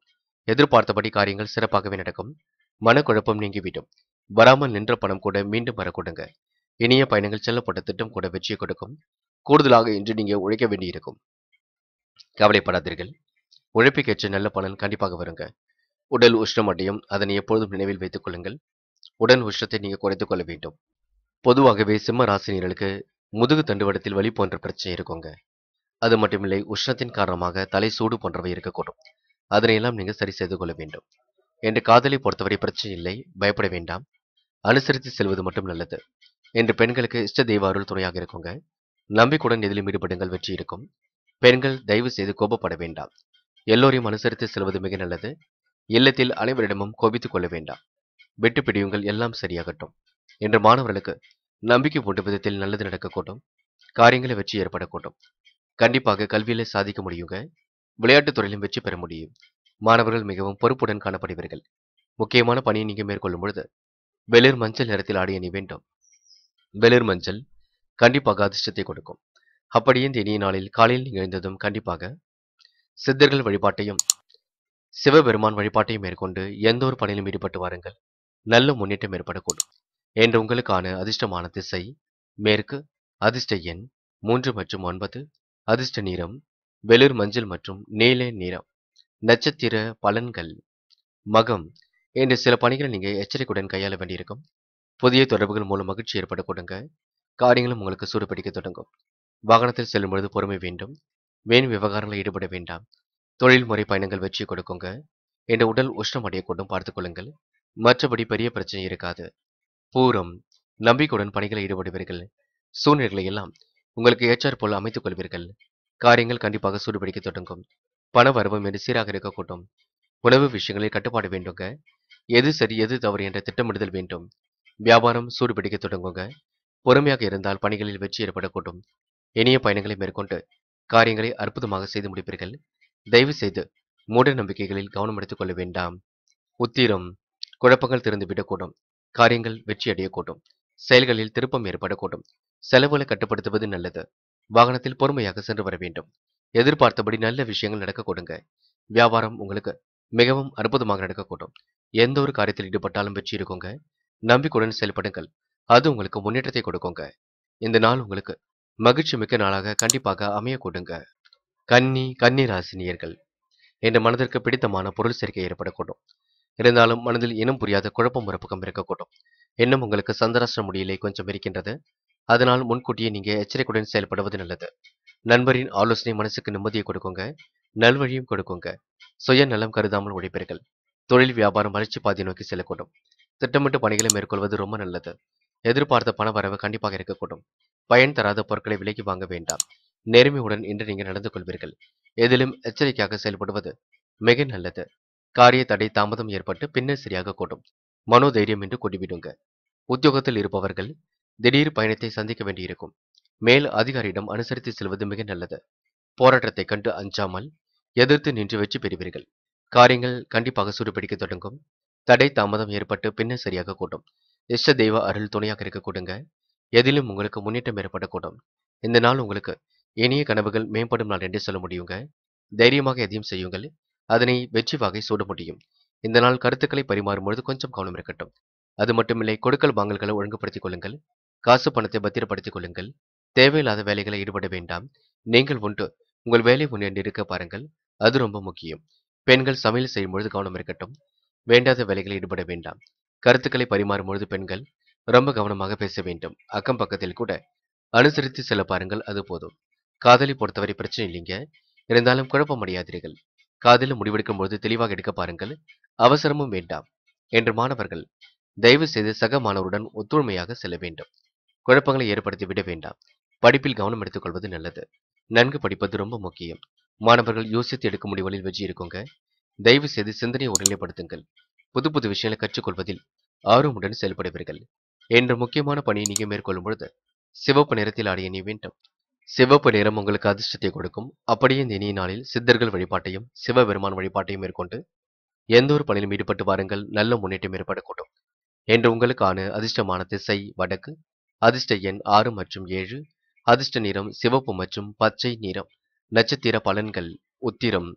எதிர்பார்த்தபடி காரியங்கள் சிறப்பாகவே நடக்கும் மனக்குழப்பம் நீங்கிவிடும் வராமல் நின்ற பணம் கூட மீண்டும் வரக்கூடுங்க இனிய பயணங்கள் செல்லப்பட்ட திட்டம் கூட வெற்றியை கொடுக்கும் கூடுதலாக இன்று நீங்க உழைக்க வேண்டியிருக்கும் கவலைப்படாதீர்கள் உழைப்புக்கேற்ற நல்ல பலன் கண்டிப்பாக வருங்க உடல் உஷ்ணம் அடையும் அதனை எப்பொழுதும் நினைவில் வைத்துக் கொள்ளுங்கள் உடல் உஷ்ணத்தை நீங்க குறைத்துக் கொள்ள வேண்டும் பொதுவாகவே சிம்ம ராசினியர்களுக்கு முதுகு தண்டுவடத்தில் வலி போன்ற பிரச்சனை இருக்குங்க அது மட்டுமில்லை உஷ்ணத்தின் காரணமாக தலை சூடு போன்றவை இருக்கக்கூடும் அதனையெல்லாம் நீங்க சரி செய்து கொள்ள வேண்டும் என்று காதலை பொறுத்தவரை பிரச்சனை இல்லை பயப்பட வேண்டாம் அனுசரித்து செல்வது மட்டும் நல்லது என்று பெண்களுக்கு இஷ்ட தெய்வ அருள் துணையாக இருக்குங்க நம்பிக்கையுடன் எதிலும் ஈடுபடுங்கள் வெற்றி இருக்கும் பெண்கள் தயவு செய்து கோபப்பட வேண்டாம் எல்லோரையும் அனுசரித்து செல்வது மிக நல்லது இல்லத்தில் அனைவரிடமும் கோபித்துக் கொள்ள வேண்டாம் விட்டு பிடியுங்கள் எல்லாம் சரியாகட்டும் என்று மாணவர்களுக்கு நம்பிக்கை போன்ற விதத்தில் நல்லது நடக்கக்கூடும் காரியங்களை வெற்றி ஏற்படக்கூடும் கண்டிப்பாக கல்வியில சாதிக்க முடியுங்க விளையாட்டுத் துறையிலும் வெற்றி பெற முடியும் மாணவர்கள் மிகவும் பொறுப்புடன் காணப்படுவீர்கள் முக்கியமான பணியை நீங்க மேற்கொள்ளும் பொழுது வெளிர் மஞ்சள் நிறத்தில் ஆடிய நீ வேண்டும் வெளிர் மஞ்சள் கண்டிப்பாக அதிர்ஷ்டத்தை கொடுக்கும் அப்படியே இந்த இனிய நாளில் காலையில் நீங்கள் எழுந்ததும் கண்டிப்பாக சித்தர்கள் வழிபாட்டையும் சிவபெருமான் வழிபாட்டையும் மேற்கொண்டு எந்த ஒரு பணியிலும் ஈடுபட்டு வாருங்கள் நல்ல முன்னேற்றம் ஏற்படக்கூடும் என்று உங்களுக்கான அதிர்ஷ்டமான திசை மேற்கு அதிர்ஷ்ட எண் மூன்று மற்றும் ஒன்பது அதிர்ஷ்ட நிறம் வெளிர் மஞ்சள் மற்றும் நீல நிறம் நட்சத்திர பலன்கள் மகம் என்று சில பணிகளை நீங்க எச்சரிக்கையுடன் கையாள வேண்டியிருக்கும் புதிய தொடர்புகள் மூலம் மகிழ்ச்சி ஏற்படக்கூடுங்க காரியங்களும் உங்களுக்கு சூடுபிடிக்க தொடங்கும் வாகனத்தில் செல்லும் பொழுது பொறுமை வேண்டும் வீண் விவகாரங்களில் ஈடுபட வேண்டாம் தொழில்முறை பயணங்கள் வெற்றி கொடுக்குங்க என்ற உடல் உஷ்ணம் அடையக்கூடும் பார்த்துக் கொள்ளுங்கள் மற்றபடி பெரிய பிரச்சனை இருக்காது பூரம் நம்பிக்கையுடன் பணிகளில் ஈடுபடுவீர்கள் சூழ்நிலைகளை எல்லாம் உங்களுக்கு ஏற்றாற் போல் அமைத்துக் கொள்வீர்கள் காரியங்கள் கண்டிப்பாக சூடுபிடிக்க தொடங்கும் பண வரவும் என்று சீராக இருக்கக்கூடும் உணவு விஷயங்களில் கட்டுப்பாடு வேண்டுங்க எது சரி எது தவறு என்ற திட்டமிடுதல் வேண்டும் வியாபாரம் சூடுபிடிக்க தொடங்குங்க பொறுமையாக இருந்தால் பணிகளில் வெற்றி ஏற்படக்கூடும் இனிய பயணங்களை மேற்கொண்டு காரியங்களை அற்புதமாக செய்து முடிப்பீர்கள் தயவு செய்து மூட நம்பிக்கைகளில் கவனம் எடுத்துக் கொள்ள வேண்டாம் உத்திரம் குழப்பங்கள் திறந்துவிடக்கூடும் காரியங்கள் வெற்றி அடையக்கூடும் செயல்களில் திருப்பம் ஏற்படக்கூடும் செலவுகளை கட்டுப்படுத்துவது நல்லது வாகனத்தில் பொறுமையாக சென்று வர வேண்டும் எதிர்பார்த்தபடி நல்ல விஷயங்கள் நடக்க கொடுங்க வியாபாரம் உங்களுக்கு மிகவும் அற்புதமாக நடக்கக்கூடும் எந்த ஒரு காரியத்தில் ஈடுபட்டாலும் வெற்றி இருக்குங்க நம்பிக்கையுடன் செயல்படுங்கள் அது உங்களுக்கு முன்னேற்றத்தை கொடுக்குங்க இந்த நாள் உங்களுக்கு மகிழ்ச்சி மிக்க நாளாக கண்டிப்பாக அமைய கொடுங்க கன்னி கன்னி ராசினியர்கள் என்ற மனதிற்கு பிடித்தமான பொருள் சேர்க்கை ஏற்படக்கூடும் இருந்தாலும் மனதில் இனம் புரியாத குழப்பம் மறுப்பக்கம் இருக்கக்கூடும் இன்னும் உங்களுக்கு சந்திராஷ்டிர முடியலை கொஞ்சம் இருக்கின்றது அதனால் முன்கூட்டியே நீங்க எச்சரிக்கையுடன் செயல்படுவது நல்லது நண்பரின் ஆலோசனை மனசுக்கு நிம்மதியை கொடுக்குங்க நல்வழியும் கொடுக்குங்க சுய நலம் கருதாமல் உழைப்பீர்கள் தொழில் வியாபாரம் வளர்ச்சி பாதை நோக்கி செல்லக்கூடும் திட்டமிட்டு பணிகளை மேற்கொள்வது ரொம்ப நல்லது எதிர்பார்த்த பண வரவு கண்டிப்பாக இருக்கக்கூடும் பயன் தராத பொருட்களை விலைக்கு வாங்க வேண்டாம் நேர்மையுடன் இன்று நீங்கள் நடந்து கொள்வீர்கள் எதிலும் எச்சரிக்கையாக செயல்படுவது மிக நல்லது காரிய தடை தாமதம் ஏற்பட்டு பின்னர் சரியாக கூடும் மனோதைரியம் என்று கூட்டிவிடுங்க உத்தியோகத்தில் இருப்பவர்கள் திடீர் பயணத்தை சந்திக்க வேண்டியிருக்கும் மேல் அதிகாரியிடம் அனுசரித்து செல்வது மிக நல்லது போராட்டத்தை கண்டு அஞ்சாமல் எதிர்த்து நின்று வெற்றி பெறுவீர்கள் காரியங்கள் கண்டிப்பாக சூடுபிடிக்க தொடங்கும் தடை தாமதம் ஏற்பட்டு பின்னர் சரியாக கூடும் இஷ்ட தெய்வ அருள் துணையாக இருக்க கூடுங்க எதிலும் உங்களுக்கு முன்னேற்றம் ஏற்படக்கூடும் இந்த நாள் உங்களுக்கு இனிய கனவுகள் மேம்படும் நாள் என்று சொல்ல முடியுங்க தைரியமாக எதையும் செய்யுங்கள் அதனை வெற்றி வகை சூட முடியும் இந்த நாள் கருத்துக்களை பரிமாறும் பொழுது கொஞ்சம் கவனம் இருக்கட்டும் அது மட்டுமில்லை கொடுக்கல் வாங்கல்களை ஒழுங்குபடுத்திக் கொள்ளுங்கள் காசு பணத்தை பத்திரப்படுத்திக் கொள்ளுங்கள் தேவையில்லாத வேலைகளை ஈடுபட வேண்டாம் நீங்கள் உண்டு உங்கள் வேலை முன்னேறி இருக்க பாருங்கள் அது ரொம்ப முக்கியம் பெண்கள் சமையல் செய்யும் பொழுது கவனம் இருக்கட்டும் வேண்டாத வேலைகளில் ஈடுபட வேண்டாம் கருத்துக்களை பரிமாறும் பொழுது பெண்கள் ரொம்ப கவனமாக பேச வேண்டும் அக்கம் பக்கத்தில் கூட அனுசரித்து செல்ல பாருங்கள் அது போதும் காதலி பொறுத்தவரை பிரச்சனை இல்லைங்க இருந்தாலும் குழப்பம் அடையாதீர்கள் காதலில் முடிவெடுக்கும் பொழுது தெளிவாக எடுக்க பாருங்கள் அவசரமும் வேண்டாம் என்று மாணவர்கள் தயவு செய்து சக மாணவருடன் ஒத்துழைமையாக செல்ல வேண்டும் குழப்பங்களை ஏற்படுத்தி விட வேண்டாம் படிப்பில் கவனம் எடுத்துக்கொள்வது நல்லது நன்கு படிப்பது ரொம்ப முக்கியம் மாணவர்கள் யோசித்து எடுக்கும் முடிவுகளில் வெற்றி இருக்குங்க தயவு செய்து சிந்தனையை ஒருநிலைப்படுத்துங்கள் புது புது விஷயங்களை கற்றுக்கொள்வதில் ஆர்வமுடன் செயல்படுவீர்கள் என்ற முக்கியமான பணியை நீங்க மேற்கொள்ளும் பொழுது சிவப்பு நிறத்தில் ஆடிய நீ வேண்டும் சிவப்பு நிறம் உங்களுக்கு அதிர்ஷ்டத்தை கொடுக்கும் அப்படியே இந்த இனிய நாளில் சித்தர்கள் வழிபாட்டையும் சிவபெருமான் வழிபாட்டையும் மேற்கொண்டு எந்த ஒரு பணியிலும் ஈடுபட்டு வாருங்கள் நல்ல முன்னேற்றம் ஏற்படக்கூடும் என்று உங்களுக்கான அதிர்ஷ்டமான திசை வடக்கு அதிர்ஷ்ட எண் ஆறு மற்றும் ஏழு அதிர்ஷ்ட நிறம் சிவப்பு மற்றும் பச்சை நிறம் நட்சத்திர பலன்கள் உத்திரம்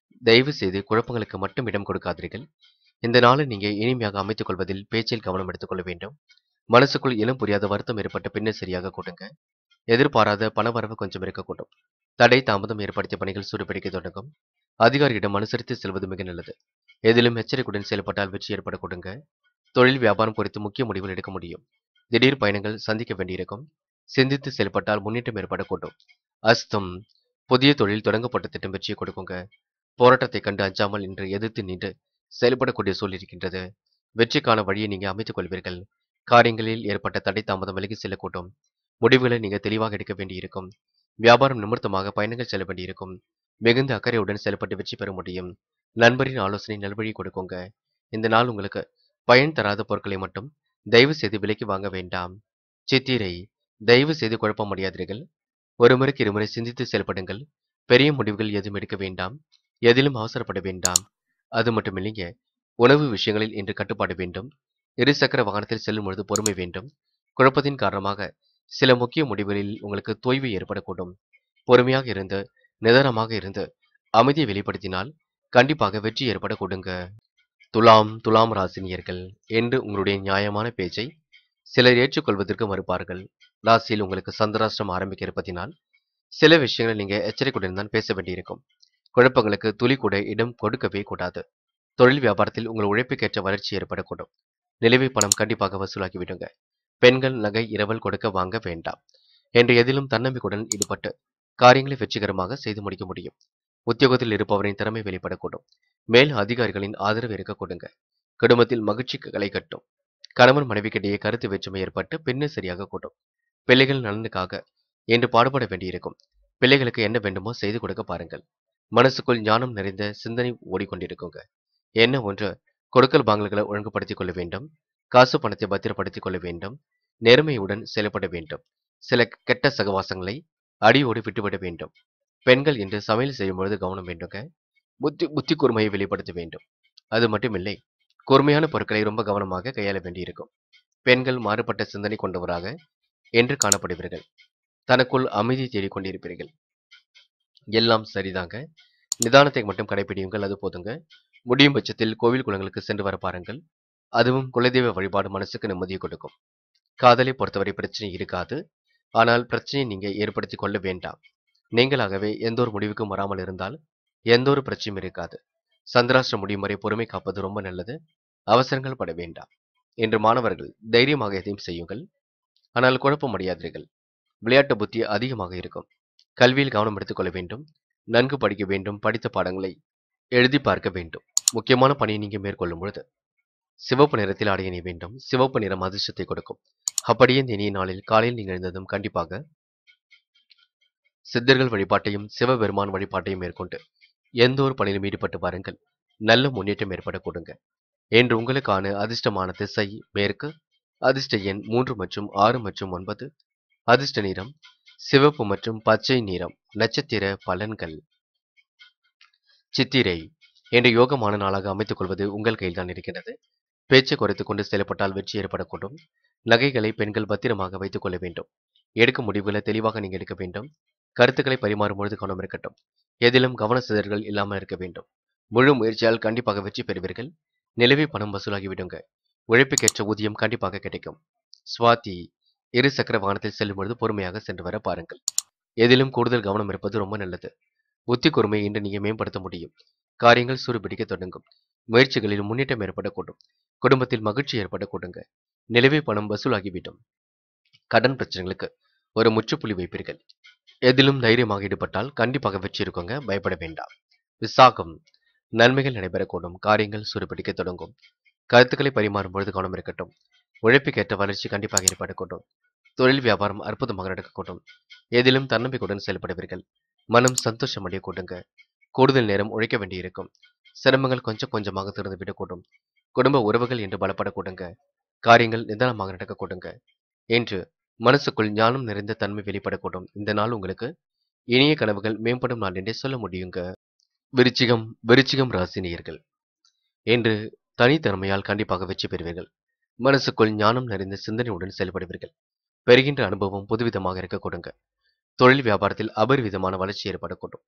தயவு செய்து குழப்பங்களுக்கு மட்டும் இடம் கொடுக்காதீர்கள் இந்த நாளை நீங்க இனிமையாக அமைத்துக் கொள்வதில் பேச்சில் கவனம் எடுத்துக்கொள்ள வேண்டும் மனசுக்குள் இனம் புரியாத வருத்தம் ஏற்பட்ட பின்னர் சரியாக கூட்டுங்க எதிர்பாராத பணவரவு கொஞ்சம் இருக்கக்கூடும் தடை தாமதம் ஏற்படுத்திய பணிகள் சூடுபிடிக்க தொடங்கும் அதிகாரியிடம் அனுசரித்து செல்வது மிக நல்லது எதிலும் எச்சரிக்கையுடன் செயல்பட்டால் வெற்றி ஏற்பட கொடுங்க தொழில் வியாபாரம் குறித்து முக்கிய முடிவுகள் எடுக்க முடியும் திடீர் பயணங்கள் சந்திக்க வேண்டியிருக்கும் சிந்தித்து செயல்பட்டால் முன்னேற்றம் ஏற்படக்கூடும் அஸ்தம் புதிய தொழில் தொடங்கப்பட்ட திட்டம் வெற்றியை கொடுக்குங்க போராட்டத்தை கண்டு அஞ்சாமல் இன்று எதிர்த்து நின்று செயல்படக்கூடிய சூழல் இருக்கின்றது வெற்றிக்கான வழியை நீங்க அமைத்துக் கொள்வீர்கள் காரியங்களில் ஏற்பட்ட தடை தாமதம் விலகி செல்லக்கூடும் முடிவுகளை நீங்க தெளிவாக எடுக்க வேண்டியிருக்கும் வியாபாரம் நிமித்தமாக பயணங்கள் செல்ல வேண்டியிருக்கும் மிகுந்த அக்கறையுடன் செயல்பட்டு வெற்றி பெற முடியும் நண்பரின் ஆலோசனை நல்வழி கொடுக்குங்க இந்த நாள் உங்களுக்கு பயன் தராத பொருட்களை மட்டும் தயவு செய்து விலைக்கு வாங்க வேண்டாம் சித்திரை தயவு செய்து குழப்பம் அடையாதீர்கள் ஒரு முறைக்கு இருமுறை சிந்தித்து செயல்படுங்கள் பெரிய முடிவுகள் எதுவும் எடுக்க வேண்டாம் எதிலும் அவசரப்பட வேண்டாம் அது மட்டுமில்லைங்க உணவு விஷயங்களில் இன்று கட்டுப்பாடு வேண்டும் இருசக்கர வாகனத்தில் செல்லும் பொழுது பொறுமை வேண்டும் குழப்பத்தின் காரணமாக சில முக்கிய முடிவுகளில் உங்களுக்கு தொய்வு ஏற்படக்கூடும் பொறுமையாக இருந்து நிதானமாக இருந்து அமைதியை வெளிப்படுத்தினால் கண்டிப்பாக வெற்றி ஏற்பட கொடுங்க துலாம் துலாம் ராசினியர்கள் என்று உங்களுடைய நியாயமான பேச்சை சிலர் ஏற்றுக்கொள்வதற்கு மறுப்பார்கள் ராசியில் உங்களுக்கு சந்திராஷ்டிரம் ஆரம்பிக்க இருப்பதினால் சில விஷயங்களை நீங்க எச்சரிக்கையுடன் தான் பேச வேண்டியிருக்கும் குழப்பங்களுக்கு துளி கூட இடம் கொடுக்கவே கூடாது தொழில் வியாபாரத்தில் உங்கள் உழைப்புக்கேற்ற வளர்ச்சி ஏற்படக்கூடும் நிலுவை பணம் கண்டிப்பாக வசூலாக்கி விடுங்க பெண்கள் நகை இரவல் கொடுக்க வாங்க வேண்டாம் என்று எதிலும் தன்னம்பிக்கையுடன் ஈடுபட்டு காரியங்களை வெற்றிகரமாக செய்து முடிக்க முடியும் உத்தியோகத்தில் இருப்பவரின் திறமை வெளிப்படக்கூடும் மேல் அதிகாரிகளின் ஆதரவு இருக்க கொடுங்க குடும்பத்தில் மகிழ்ச்சி களை கட்டும் கணவன் மனைவிக்கிடையே கருத்து வேற்றுமை ஏற்பட்டு பின்னர் சரியாக கூட்டும் பிள்ளைகள் நலனுக்காக என்று பாடுபட வேண்டியிருக்கும் பிள்ளைகளுக்கு என்ன வேண்டுமோ செய்து கொடுக்க பாருங்கள் மனசுக்குள் ஞானம் நிறைந்த சிந்தனை ஓடிக்கொண்டிருக்குங்க என்ன ஒன்று கொடுக்கல் வாங்கல்களை ஒழுங்குபடுத்திக் கொள்ள வேண்டும் காசு பணத்தை பத்திரப்படுத்திக் கொள்ள வேண்டும் நேர்மையுடன் செயல்பட வேண்டும் சில கெட்ட சகவாசங்களை அடியோடு விட்டுவிட வேண்டும் பெண்கள் என்று சமையல் செய்யும் பொழுது கவனம் வேண்டுங்க புத்தி புத்தி கூர்மையை வெளிப்படுத்த வேண்டும் அது மட்டுமில்லை கூர்மையான பொருட்களை ரொம்ப கவனமாக கையாள வேண்டியிருக்கும் பெண்கள் மாறுபட்ட சிந்தனை கொண்டவராக என்று காணப்படுவீர்கள் தனக்குள் அமைதி தேடிக்கொண்டிருப்பீர்கள் எல்லாம் சரிதாங்க நிதானத்தை மட்டும் கடைபிடியுங்கள் அது போதுங்க முடியும் பட்சத்தில் கோவில் குளங்களுக்கு சென்று வர பாருங்கள் அதுவும் குலதெய்வ வழிபாடு மனசுக்கு நிம்மதியை கொடுக்கும் காதலை பொறுத்தவரை பிரச்சனை இருக்காது ஆனால் பிரச்சனையை நீங்க ஏற்படுத்தி கொள்ள வேண்டாம் நீங்களாகவே எந்த ஒரு முடிவுக்கும் வராமல் இருந்தால் எந்த ஒரு பிரச்சனையும் இருக்காது சந்திராஷ்டிர முடியும் வரை பொறுமை காப்பது ரொம்ப நல்லது அவசரங்கள் பட வேண்டாம் என்று மாணவர்கள் தைரியமாக எதையும் செய்யுங்கள் ஆனால் குழப்பம் அடையாதீர்கள் விளையாட்டு புத்தி அதிகமாக இருக்கும் கல்வியில் கவனம் எடுத்துக்கொள்ள வேண்டும் நன்கு படிக்க வேண்டும் படித்த பாடங்களை எழுதி பார்க்க வேண்டும் முக்கியமான பணியை நீங்க மேற்கொள்ளும் பொழுது சிவப்பு நிறத்தில் ஆடை அணிய வேண்டும் சிவப்பு நிறம் அதிர்ஷ்டத்தை கொடுக்கும் அப்படியே இந்த இனிய நாளில் காலையில் நீங்கள் எழுந்ததும் கண்டிப்பாக சித்தர்கள் வழிபாட்டையும் சிவபெருமான் வழிபாட்டையும் மேற்கொண்டு எந்த ஒரு பணியிலும் ஈடுபட்டு பாருங்கள் நல்ல முன்னேற்றம் ஏற்பட கொடுங்க என்று உங்களுக்கான அதிர்ஷ்டமான திசை மேற்கு அதிர்ஷ்ட எண் மூன்று மற்றும் ஆறு மற்றும் ஒன்பது அதிர்ஷ்ட நிறம் சிவப்பு மற்றும் பச்சை நிறம் நட்சத்திர பலன்கள் சித்திரை என்ற யோகமான நாளாக அமைத்துக் கொள்வது உங்கள் கையில்தான் இருக்கிறது பேச்சை குறைத்துக் கொண்டு செயல்பட்டால் வெற்றி ஏற்படக்கூடும் நகைகளை பெண்கள் பத்திரமாக வைத்துக் கொள்ள வேண்டும் எடுக்கும் முடிவுகளை தெளிவாக நீங்க எடுக்க வேண்டும் கருத்துக்களை பரிமாறும் பொழுது கவனம் இருக்கட்டும் எதிலும் கவன சிதறல்கள் இல்லாமல் இருக்க வேண்டும் முழு முயற்சியால் கண்டிப்பாக வெற்றி பெறுவீர்கள் நிலவி பணம் வசூலாகி விடுங்க உழைப்புக்கேற்ற ஊதியம் கண்டிப்பாக கிடைக்கும் சுவாதி இரு சக்கர வாகனத்தில் செல்லும் பொழுது பொறுமையாக சென்று வர பாருங்கள் எதிலும் கூடுதல் கவனம் இருப்பது ரொம்ப நல்லது புத்தி கூர்மையை இன்று நீங்க மேம்படுத்த முடியும் காரியங்கள் சூடுபிடிக்க தொடங்கும் முயற்சிகளில் முன்னேற்றம் ஏற்படக்கூடும் குடும்பத்தில் மகிழ்ச்சி ஏற்படக்கூடுங்க நிலவே பணம் வசூலாகிவிடும் கடன் பிரச்சனைகளுக்கு ஒரு முற்றுப்புள்ளி வைப்பீர்கள் எதிலும் தைரியமாக ஈடுபட்டால் கண்டிப்பாக வெற்றி இருக்குங்க பயப்பட வேண்டாம் விசாகம் நன்மைகள் நடைபெறக்கூடும் காரியங்கள் சூடுபிடிக்க தொடங்கும் கருத்துக்களை பரிமாறும் பொழுது கவனம் இருக்கட்டும் உழைப்புக்கேற்ற வளர்ச்சி கண்டிப்பாக ஏற்படக்கூடும் தொழில் வியாபாரம் அற்புதமாக நடக்கக்கூடும் எதிலும் தன்னம்பிக்கையுடன் செயல்படுவீர்கள் மனம் சந்தோஷம் அடைய கூடுங்க கூடுதல் நேரம் உழைக்க வேண்டியிருக்கும் சிரமங்கள் கொஞ்சம் கொஞ்சமாக திறந்து விடக்கூடும் குடும்ப உறவுகள் என்று பலப்படக்கூடுங்க காரியங்கள் நிதானமாக நடக்கக்கூடுங்க என்று மனசுக்குள் ஞானம் நிறைந்த தன்மை வெளிப்படக்கூடும் இந்த நாள் உங்களுக்கு இனிய கனவுகள் மேம்படும் நாள் என்றே சொல்ல முடியுங்க விருச்சிகம் விருச்சிகம் ராசினியர்கள் என்று தனித்தன்மையால் கண்டிப்பாக வெற்றி பெறுவீர்கள் மனசுக்குள் ஞானம் நிறைந்த சிந்தனையுடன் செயல்படுவீர்கள் பெறுகின்ற அனுபவம் புதுவிதமாக இருக்க கொடுங்க தொழில் வியாபாரத்தில் அபரிவிதமான வளர்ச்சி ஏற்படக்கூடும்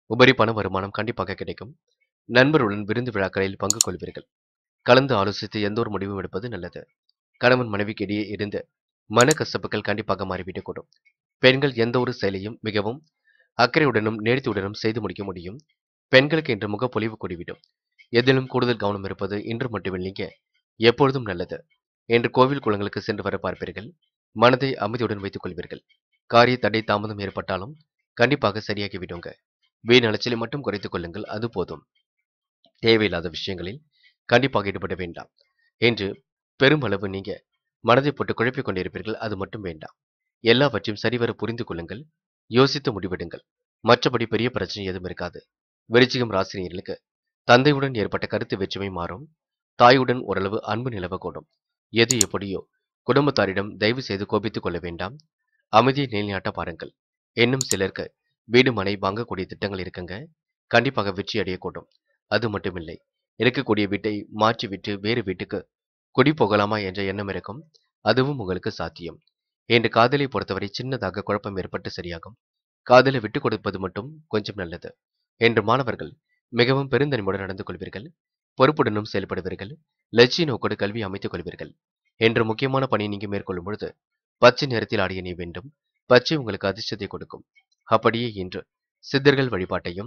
உபரி பண வருமானம் கண்டிப்பாக கிடைக்கும் நண்பருடன் விருந்து விழாக்களில் பங்கு கொள்வீர்கள் கலந்து ஆலோசித்து எந்த ஒரு முடிவும் எடுப்பது நல்லது கணவன் மனைவிக்கு இடையே இருந்த மனக்கசப்புகள் கண்டிப்பாக மாறிவிடக்கூடும் பெண்கள் எந்த ஒரு செயலையும் மிகவும் அக்கறையுடனும் நேர்த்தியுடனும் செய்து முடிக்க முடியும் பெண்களுக்கு இன்று முகப்பொலிவு கூடிவிடும் எதிலும் கூடுதல் கவனம் இருப்பது இன்று மட்டுமில்லைங்க எப்பொழுதும் நல்லது என்று கோவில் குளங்களுக்கு சென்று வர பார்ப்பீர்கள் மனதை அமைதியுடன் வைத்துக் கொள்வீர்கள் காரிய தடை தாமதம் ஏற்பட்டாலும் கண்டிப்பாக சரியாகி விடுங்க வீண் அலைச்சலை மட்டும் குறைத்துக் கொள்ளுங்கள் அது போதும் தேவையில்லாத விஷயங்களில் கண்டிப்பாக ஈடுபட வேண்டாம் என்று பெருமளவு நீங்க மனதை போட்டு குழப்பிக் கொண்டிருப்பீர்கள் அது மட்டும் வேண்டாம் எல்லாவற்றையும் சரிவர புரிந்து கொள்ளுங்கள் யோசித்து முடிவெடுங்கள் மற்றபடி பெரிய பிரச்சனை எதுவும் இருக்காது விருச்சிகம் ராசினியர்களுக்கு தந்தையுடன் ஏற்பட்ட கருத்து வேற்றுமை மாறும் தாயுடன் ஓரளவு அன்பு நிலவக்கூடும் எது எப்படியோ குடும்பத்தாரிடம் தயவு செய்து கோபித்துக் கொள்ள வேண்டாம் அமைதியை நிலைநாட்ட பாருங்கள் இன்னும் சிலருக்கு வீடு மனை வாங்கக்கூடிய திட்டங்கள் இருக்குங்க கண்டிப்பாக வெற்றி அடையக்கூடும் அது மட்டுமில்லை இருக்கக்கூடிய வீட்டை மாற்றி விட்டு வேறு வீட்டுக்கு குடி போகலாமா என்ற எண்ணம் இருக்கும் அதுவும் உங்களுக்கு சாத்தியம் என்று காதலை பொறுத்தவரை சின்னதாக குழப்பம் ஏற்பட்டு சரியாகும் காதலை விட்டு கொடுப்பது மட்டும் கொஞ்சம் நல்லது என்று மாணவர்கள் மிகவும் பெருந்தன்மையுடன் நடந்து கொள்வீர்கள் பொறுப்புடனும் செயல்படுவீர்கள் லட்சிய நோக்கோடு கல்வி அமைத்துக் கொள்வீர்கள் என்று முக்கியமான பணியை நீங்க மேற்கொள்ளும் பொழுது பச்சை நிறத்தில் ஆடிய நீ வேண்டும் பச்சை உங்களுக்கு அதிர்ஷ்டத்தை கொடுக்கும் அப்படியே இன்று சித்தர்கள் வழிபாட்டையும்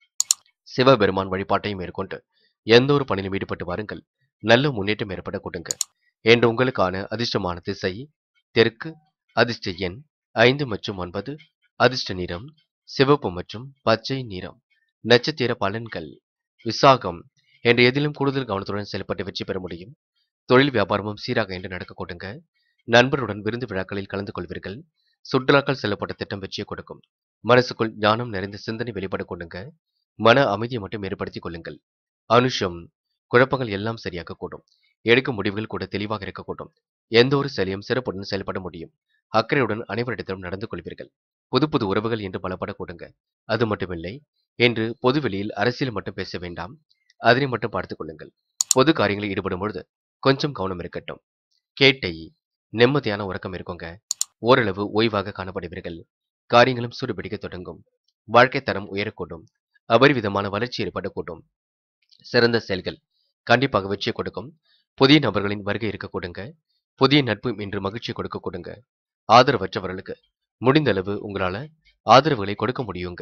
சிவபெருமான் வழிபாட்டையும் மேற்கொண்டு எந்த ஒரு பணியிலும் ஈடுபட்டு வாருங்கள் நல்ல முன்னேற்றம் ஏற்பட கொடுங்க என்று உங்களுக்கான அதிர்ஷ்டமான திசை தெற்கு அதிர்ஷ்ட எண் ஐந்து மற்றும் ஒன்பது அதிர்ஷ்ட நிறம் சிவப்பு மற்றும் பச்சை நிறம் நட்சத்திர பலன்கள் விசாகம் என்ற எதிலும் கூடுதல் கவனத்துடன் செயல்பட்டு வெற்றி பெற முடியும் தொழில் வியாபாரமும் சீராக என்று நடக்க கொடுங்க நண்பருடன் விருந்து விழாக்களில் கலந்து கொள்வீர்கள் சுற்றுலாக்கள் செல்லப்பட்ட திட்டம் வெற்றியை கொடுக்கும் மனசுக்குள் ஞானம் நிறைந்த சிந்தனை வெளிப்பட கொடுங்க மன அமைதியை மட்டும் ஏற்படுத்திக் கொள்ளுங்கள் அனுஷம் குழப்பங்கள் எல்லாம் சரியாக கூடும் எடுக்கும் முடிவுகள் கூட தெளிவாக இருக்கக்கூடும் எந்த ஒரு செயலையும் சிறப்புடன் செயல்பட முடியும் அக்கறையுடன் அனைவரிடத்திலும் நடந்து கொள்வீர்கள் புது புது உறவுகள் என்று பலப்பட கொடுங்க அது மட்டுமில்லை என்று பொதுவெளியில் அரசியல் மட்டும் பேச வேண்டாம் அதனை மட்டும் பார்த்துக் கொள்ளுங்கள் பொது காரியங்களில் ஈடுபடும் பொழுது கொஞ்சம் கவனம் இருக்கட்டும் கேட்டை நிம்மதியான உறக்கம் இருக்குங்க ஓரளவு ஓய்வாக காணப்படுவீர்கள் காரியங்களும் சூடுபிடிக்க தொடங்கும் வாழ்க்கை தரம் உயரக்கூடும் அபரிவிதமான வளர்ச்சி ஏற்படக்கூடும் சிறந்த செயல்கள் கண்டிப்பாக வெற்றியை கொடுக்கும் புதிய நபர்களின் வருகை இருக்க கொடுங்க புதிய நட்பு இன்று மகிழ்ச்சி கொடுக்க கொடுங்க ஆதரவற்றவர்களுக்கு முடிந்த அளவு உங்களால ஆதரவுகளை கொடுக்க முடியுங்க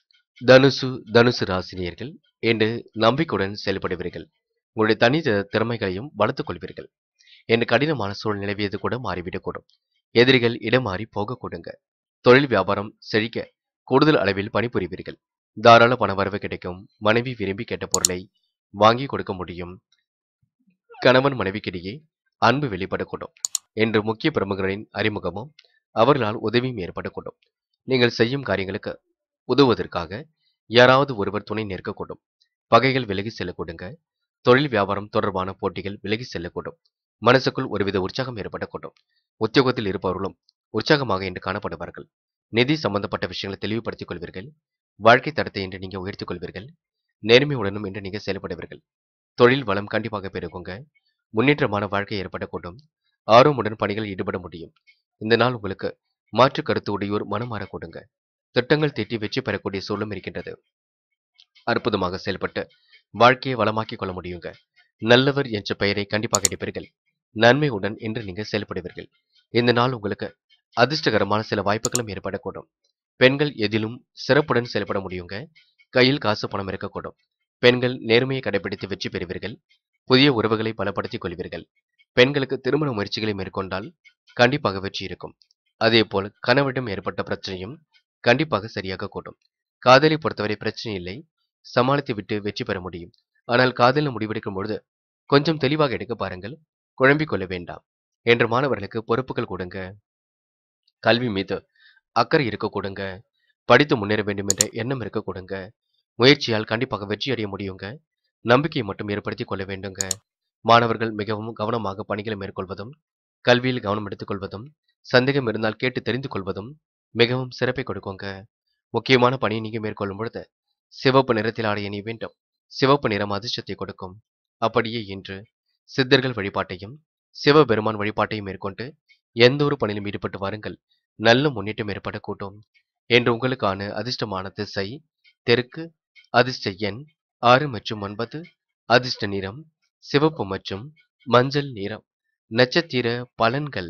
தனுசு தனுசு ராசினியர்கள் என்று நம்பிக்கையுடன் செயல்படுவீர்கள் உங்களுடைய தனி தி- திறமைகளையும் வளர்த்துக் கொள்வீர்கள் என்று கடினமான சூழல் நிலவியது கூட மாறிவிடக்கூடும் எதிரிகள் இடம் மாறி போக கொடுங்க தொழில் வியாபாரம் செழிக்க கூடுதல் அளவில் பணிபுரிவீர்கள் தாராள பண வரவு கிடைக்கும் மனைவி விரும்பி கேட்ட பொருளை வாங்கி கொடுக்க முடியும் கணவன் மனைவிக்கிடையே அன்பு வெளிப்படக்கூடும் என்று முக்கிய பிரமுகர்களின் அறிமுகமும் அவர்களால் உதவியும் ஏற்படக்கூடும் நீங்கள் செய்யும் காரியங்களுக்கு உதவுவதற்காக யாராவது ஒருவர் துணை நிற்கக்கூடும் பகைகள் விலகி செல்லக்கூடுங்க தொழில் வியாபாரம் தொடர்பான போட்டிகள் விலகி செல்லக்கூடும் மனசுக்குள் ஒருவித உற்சாகம் ஏற்படக்கூடும் உத்தியோகத்தில் இருப்பவர்களும் உற்சாகமாக இன்று காணப்படுவார்கள் நிதி சம்பந்தப்பட்ட விஷயங்களை தெளிவுபடுத்திக் கொள்வீர்கள் வாழ்க்கை தரத்தை என்று நீங்க உயர்த்திக் கொள்வீர்கள் நேர்மையுடனும் என்று நீங்க செயல்படுவீர்கள் தொழில் வளம் கண்டிப்பாக பெருகுங்க முன்னேற்றமான வாழ்க்கை ஏற்படக்கூடும் ஆர்வமுடன் பணிகளில் ஈடுபட முடியும் இந்த நாள் உங்களுக்கு மாற்று கருத்து உடையோர் மனம் மாறக்கூடுங்க திட்டங்கள் தீட்டி வெற்றி பெறக்கூடிய சூழலும் இருக்கின்றது அற்புதமாக செயல்பட்டு வாழ்க்கையை வளமாக்கிக் கொள்ள முடியுங்க நல்லவர் என்ற பெயரை கண்டிப்பாக எடுப்பீர்கள் நன்மையுடன் இன்று நீங்க செயல்படுவீர்கள் இந்த நாள் உங்களுக்கு அதிர்ஷ்டகரமான சில வாய்ப்புகளும் ஏற்படக்கூடும் பெண்கள் எதிலும் சிறப்புடன் செயல்பட முடியுங்க கையில் காசு பணம் இருக்கக்கூடும் பெண்கள் நேர்மையை கடைபிடித்து வெற்றி பெறுவீர்கள் புதிய உறவுகளை பலப்படுத்திக் கொள்வீர்கள் பெண்களுக்கு திருமண முயற்சிகளை மேற்கொண்டால் கண்டிப்பாக வெற்றி இருக்கும் அதேபோல் கணவரிடம் ஏற்பட்ட பிரச்சனையும் கண்டிப்பாக சரியாக கூடும் காதலை பொறுத்தவரை பிரச்சனை இல்லை சமாளித்து விட்டு வெற்றி பெற முடியும் ஆனால் காதலில் முடிவெடுக்கும் பொழுது கொஞ்சம் தெளிவாக எடுக்க பாருங்கள் குழம்பிக் கொள்ள வேண்டாம் என்று மாணவர்களுக்கு பொறுப்புகள் கொடுங்க கல்வி மீது அக்கறை இருக்க கொடுங்க படித்து முன்னேற வேண்டும் என்ற எண்ணம் இருக்க கொடுங்க முயற்சியால் கண்டிப்பாக வெற்றி அடைய முடியுங்க நம்பிக்கையை மட்டும் ஏற்படுத்திக் கொள்ள வேண்டுங்க மாணவர்கள் மிகவும் கவனமாக பணிகளை மேற்கொள்வதும் கல்வியில் கவனம் எடுத்துக்கொள்வதும் சந்தேகம் இருந்தால் கேட்டு தெரிந்து கொள்வதும் மிகவும் சிறப்பை கொடுக்குங்க முக்கியமான பணியை நீங்க மேற்கொள்ளும் பொழுது சிவப்பு நிறத்தில் ஆடைய நீ வேண்டும் சிவப்பு நிறம் அதிர்ஷ்டத்தை கொடுக்கும் அப்படியே இன்று சித்தர்கள் வழிபாட்டையும் சிவபெருமான் வழிபாட்டையும் மேற்கொண்டு எந்த ஒரு பணியிலும் ஈடுபட்டு வாருங்கள் நல்ல முன்னேற்றம் ஏற்பட கூட்டும் என்று உங்களுக்கான அதிர்ஷ்டமான திசை தெற்கு அதிர்ஷ்ட எண் ஆறு மற்றும் ஒன்பது அதிர்ஷ்ட நிறம் சிவப்பு மற்றும் மஞ்சள் நிறம் நட்சத்திர பலன்கள்